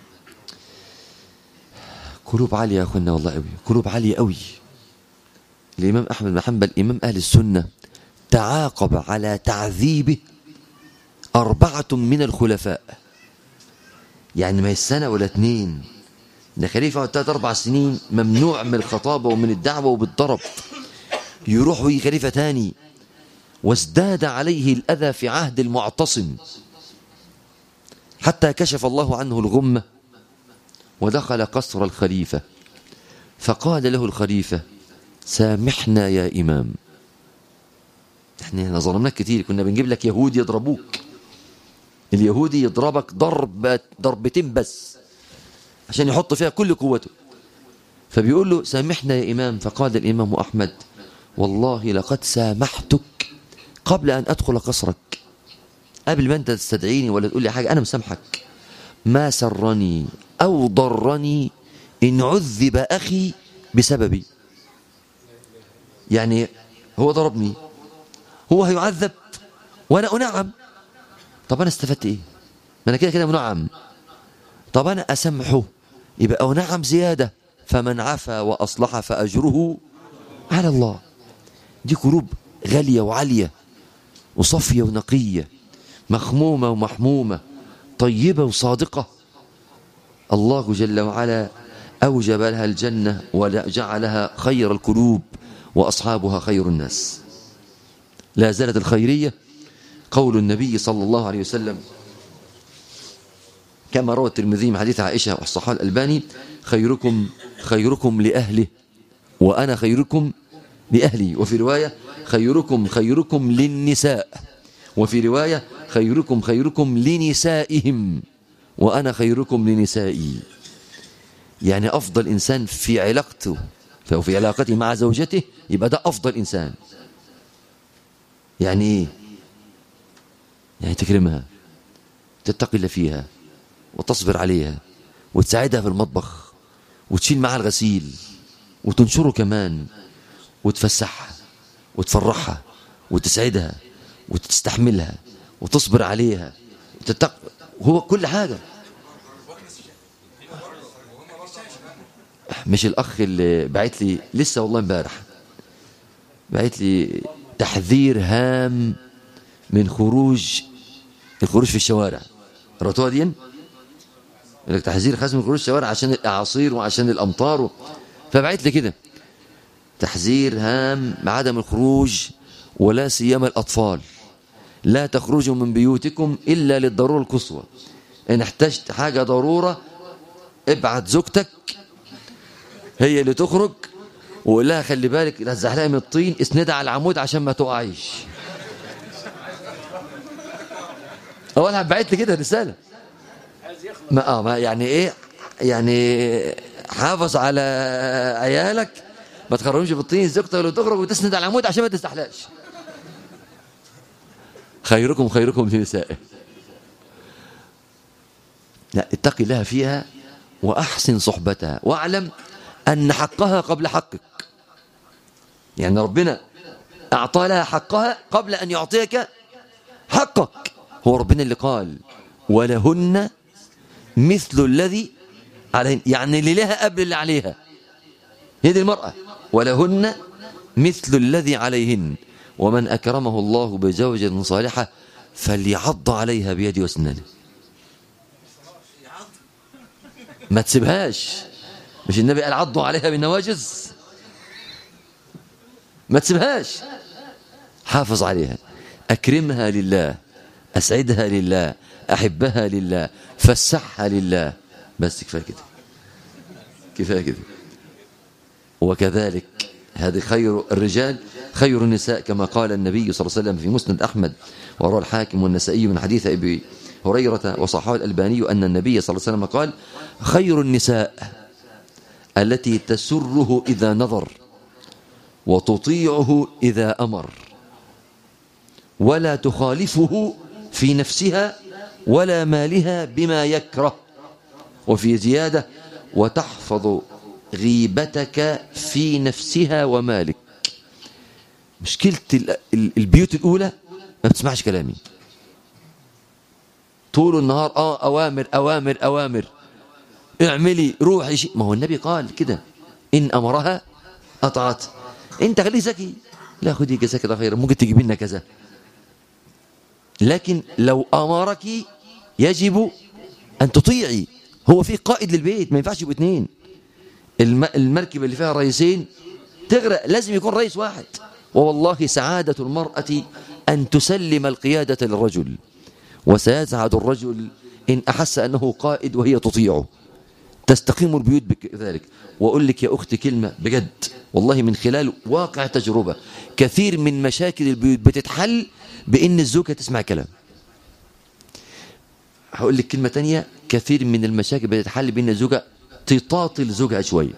قلوب عالية يا اخوانا والله قوي قلوب عالية قوي الإمام أحمد بن حنبل إمام أهل السنة تعاقب على تعذيبه أربعة من الخلفاء يعني ما هي السنة ولا اتنين ده خليفة ثلاث أربع سنين ممنوع من الخطابة ومن الدعوة وبالضرب يروح ويجي خليفة تاني وازداد عليه الأذى في عهد المعتصم حتى كشف الله عنه الغمة ودخل قصر الخليفة فقال له الخليفة سامحنا يا إمام احنا ظلمناك كتير كنا بنجيب لك يهود يضربوك اليهودي يضربك ضرب ضربتين بس عشان يحط فيها كل قوته فبيقول له سامحنا يا إمام فقال الإمام أحمد والله لقد سامحتك قبل أن أدخل قصرك قبل ما أنت تستدعيني ولا تقول لي حاجة أنا مسامحك ما سرني أو ضرني إن عذب أخي بسببي يعني هو ضربني هو هيعذب وأنا أنعم طب أنا استفدت إيه ما أنا كده كده منعم طب أنا أسامحه يبقى أنعم زيادة فمن عفا وأصلح فأجره على الله دي قلوب غالية وعالية وصفية ونقية مخمومة ومحمومة طيبة وصادقة الله جل وعلا أوجب لها الجنة وجعلها خير القلوب وأصحابها خير الناس لا زالت الخيرية قول النبي صلى الله عليه وسلم كما روى الترمذي من حديث عائشة والصحابة الألباني خيركم خيركم لأهله وأنا خيركم لأهلي وفي رواية خيركم خيركم للنساء وفي رواية خيركم خيركم لنسائهم وأنا خيركم لنسائي يعني أفضل إنسان في علاقته أو في علاقته مع زوجته يبقى ده أفضل إنسان يعني إيه يعني تكرمها تتقي الله فيها وتصبر عليها وتساعدها في المطبخ وتشيل معها الغسيل وتنشره كمان وتفسحها وتفرحها وتسعدها وتستحملها وتصبر عليها وتتق... هو كل حاجة مش الأخ اللي بعت لي لسه والله امبارح بعت لي تحذير هام من خروج الخروج في الشوارع رأتوها دي لك تحذير خاص من خروج الشوارع عشان الأعاصير وعشان الأمطار و... فبعت لي كده تحذير هام بعدم الخروج ولا سيما الأطفال لا تخرجوا من بيوتكم إلا للضرورة القصوى إن احتجت حاجة ضرورة ابعت زوجتك هي اللي تخرج وقول لها خلي بالك لا تزحلقي من الطين اسندها على العمود عشان ما تقعيش اولها بعت لي كده رساله ما اه ما يعني ايه يعني حافظ على عيالك ما تخرجهمش في الطين زوجتك اللي تخرج وتسند على العمود عشان ما تستحلاش خيركم خيركم لنسائه لا اتقي الله فيها واحسن صحبتها واعلم ان حقها قبل حقك يعني ربنا اعطى لها حقها قبل ان يعطيك حقك هو ربنا اللي قال ولهن مثل الذي عليهن يعني اللي لها قبل اللي عليها هي دي المرأة ولهن مثل الذي عليهن ومن أكرمه الله بزوجة صالحة فليعض عليها بيده واسنانه ما تسيبهاش مش النبي قال عضوا عليها بالنواجز ما تسيبهاش حافظ عليها أكرمها لله أسعدها لله أحبها لله فسحها لله بس كفاية كده كفاية كده وكذلك هذه خير الرجال خير النساء كما قال النبي صلى الله عليه وسلم في مسند أحمد وروى الحاكم والنسائي من حديث أبي هريرة وصححه الألباني أن النبي صلى الله عليه وسلم قال خير النساء التي تسره إذا نظر وتطيعه إذا أمر ولا تخالفه في نفسها ولا مالها بما يكره وفي زيادة وتحفظ غيبتك في نفسها ومالك مشكلة البيوت الأولى ما بتسمعش كلامي طول النهار آه أوامر أوامر أوامر اعملي روحي شيء ما هو النبي قال كده إن أمرها أطعت أنت خليه ذكي لا خدي كذا كذا خير ممكن تجيب لنا كذا لكن لو أمرك يجب أن تطيعي هو في قائد للبيت ما ينفعش يبقوا اثنين المركبة اللي فيها رئيسين تغرق لازم يكون رئيس واحد ووالله سعادة المرأة أن تسلم القيادة للرجل وسيسعد الرجل إن أحس أنه قائد وهي تطيعه تستقيم البيوت بذلك وأقول لك يا أختي كلمة بجد والله من خلال واقع تجربة كثير من مشاكل البيوت بتتحل بإن الزوجة تسمع كلام هقول لك كلمة تانية كثير من المشاكل بتتحل بإن الزوجة تطاطل زوجها شوية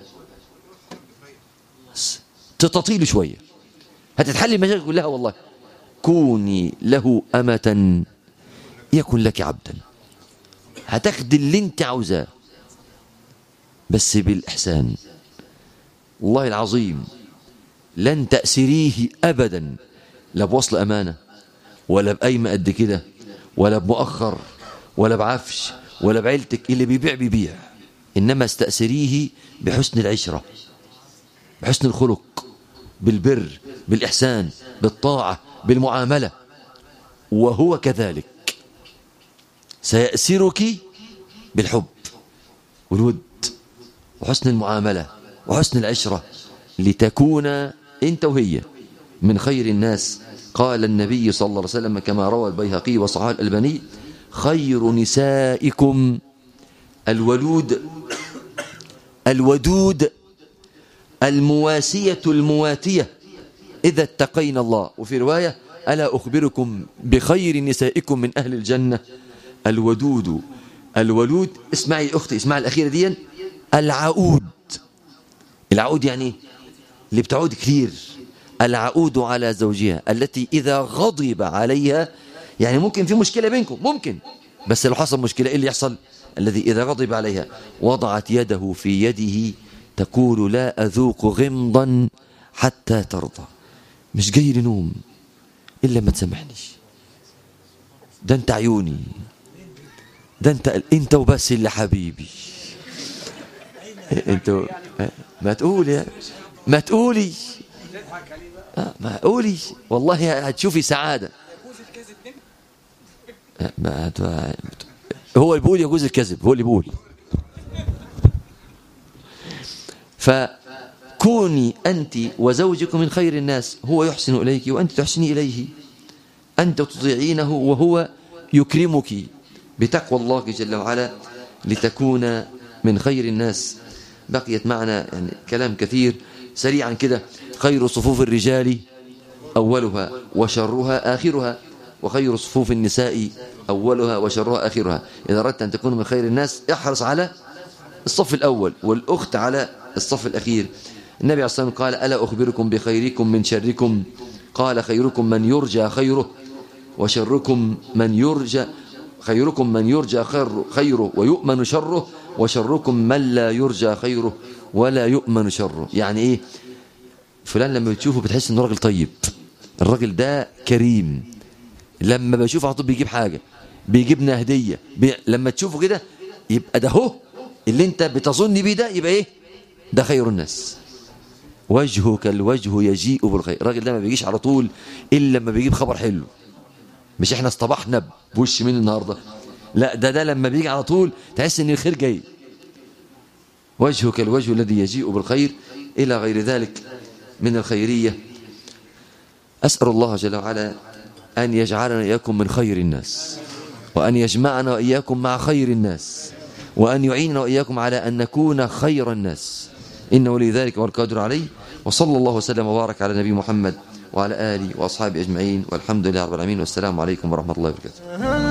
تطاطيل شوية هتتحل المشاكل كلها والله كوني له أمة يكن لك عبدا هتاخدي اللي انت عاوزاه بس بالإحسان والله العظيم لن تأسريه أبدا لا بوصل أمانة ولا بقايمة قد كده ولا بمؤخر ولا بعفش ولا بعيلتك اللي بيبيع بيبيع إنما استأسريه بحسن العشرة بحسن الخلق بالبر بالإحسان بالطاعة بالمعاملة وهو كذلك سيأسرك بالحب والود وحسن المعاملة وحسن العشرة لتكون أنت وهي من خير الناس قال النبي صلى الله عليه وسلم كما روى البيهقي وصححه الألباني خير نسائكم الولود الودود المواسية المواتية إذا اتقينا الله وفي رواية ألا أخبركم بخير نسائكم من أهل الجنة الودود الولود اسمعي أختي اسمعي الأخيرة دي العقود العقود يعني اللي بتعود كثير العقود على زوجها التي إذا غضب عليها يعني ممكن في مشكلة بينكم ممكن بس لو حصل مشكلة إيه اللي يحصل الذي إذا غضب عليها وضعت يده في يده تقول لا أذوق غمضا حتى ترضى مش جاي لي نوم إلا ما تسامحنيش ده أنت عيوني ده أنت أنت وبس اللي حبيبي أنت ما تقول يا ما تقولي ما قولي والله هتشوفي سعادة ما هو اللي بيقول يجوز الكذب هو اللي بيقول فكوني أنت وزوجك من خير الناس هو يحسن إليك وأنت تحسني إليه أنت تطيعينه وهو يكرمك بتقوى الله جل وعلا لتكون من خير الناس بقيت معنا يعني كلام كثير سريعا كده خير صفوف الرجال أولها وشرها آخرها وخير صفوف النساء أولها وشرها آخرها إذا أردت أن تكون من خير الناس احرص على الصف الأول والأخت على الصف الأخير النبي عليه الصلاة والسلام قال ألا أخبركم بخيركم من شركم قال خيركم من يرجى خيره وشركم من يرجى خيركم من يرجى خير خيره ويؤمن شره وشركم من لا يرجى خيره ولا يؤمن شره يعني ايه فلان لما بتشوفه بتحس انه راجل طيب الراجل ده كريم لما بشوفه على طول بيجيب حاجه بيجيبنا هديه بي... لما تشوفه كده يبقى ده هو اللي انت بتظن بيه ده يبقى ايه ده خير الناس وجهك الوجه يجيء بالخير الراجل ده ما بيجيش على طول الا لما بيجيب خبر حلو مش احنا اصطبحنا بوش مين النهارده لا ده ده لما بيجي على طول تحس ان الخير جاي وجهك الوجه الذي يجيء بالخير الى غير ذلك من الخيريه اسال الله جل وعلا ان يجعلنا اياكم من خير الناس وان يجمعنا واياكم مع خير الناس وان يعيننا واياكم على ان نكون خير الناس انه لذلك والقادر عليه وصلى الله وسلم وبارك على نبي محمد وعلى آله وأصحابه أجمعين والحمد لله رب العالمين والسلام عليكم ورحمة الله وبركاته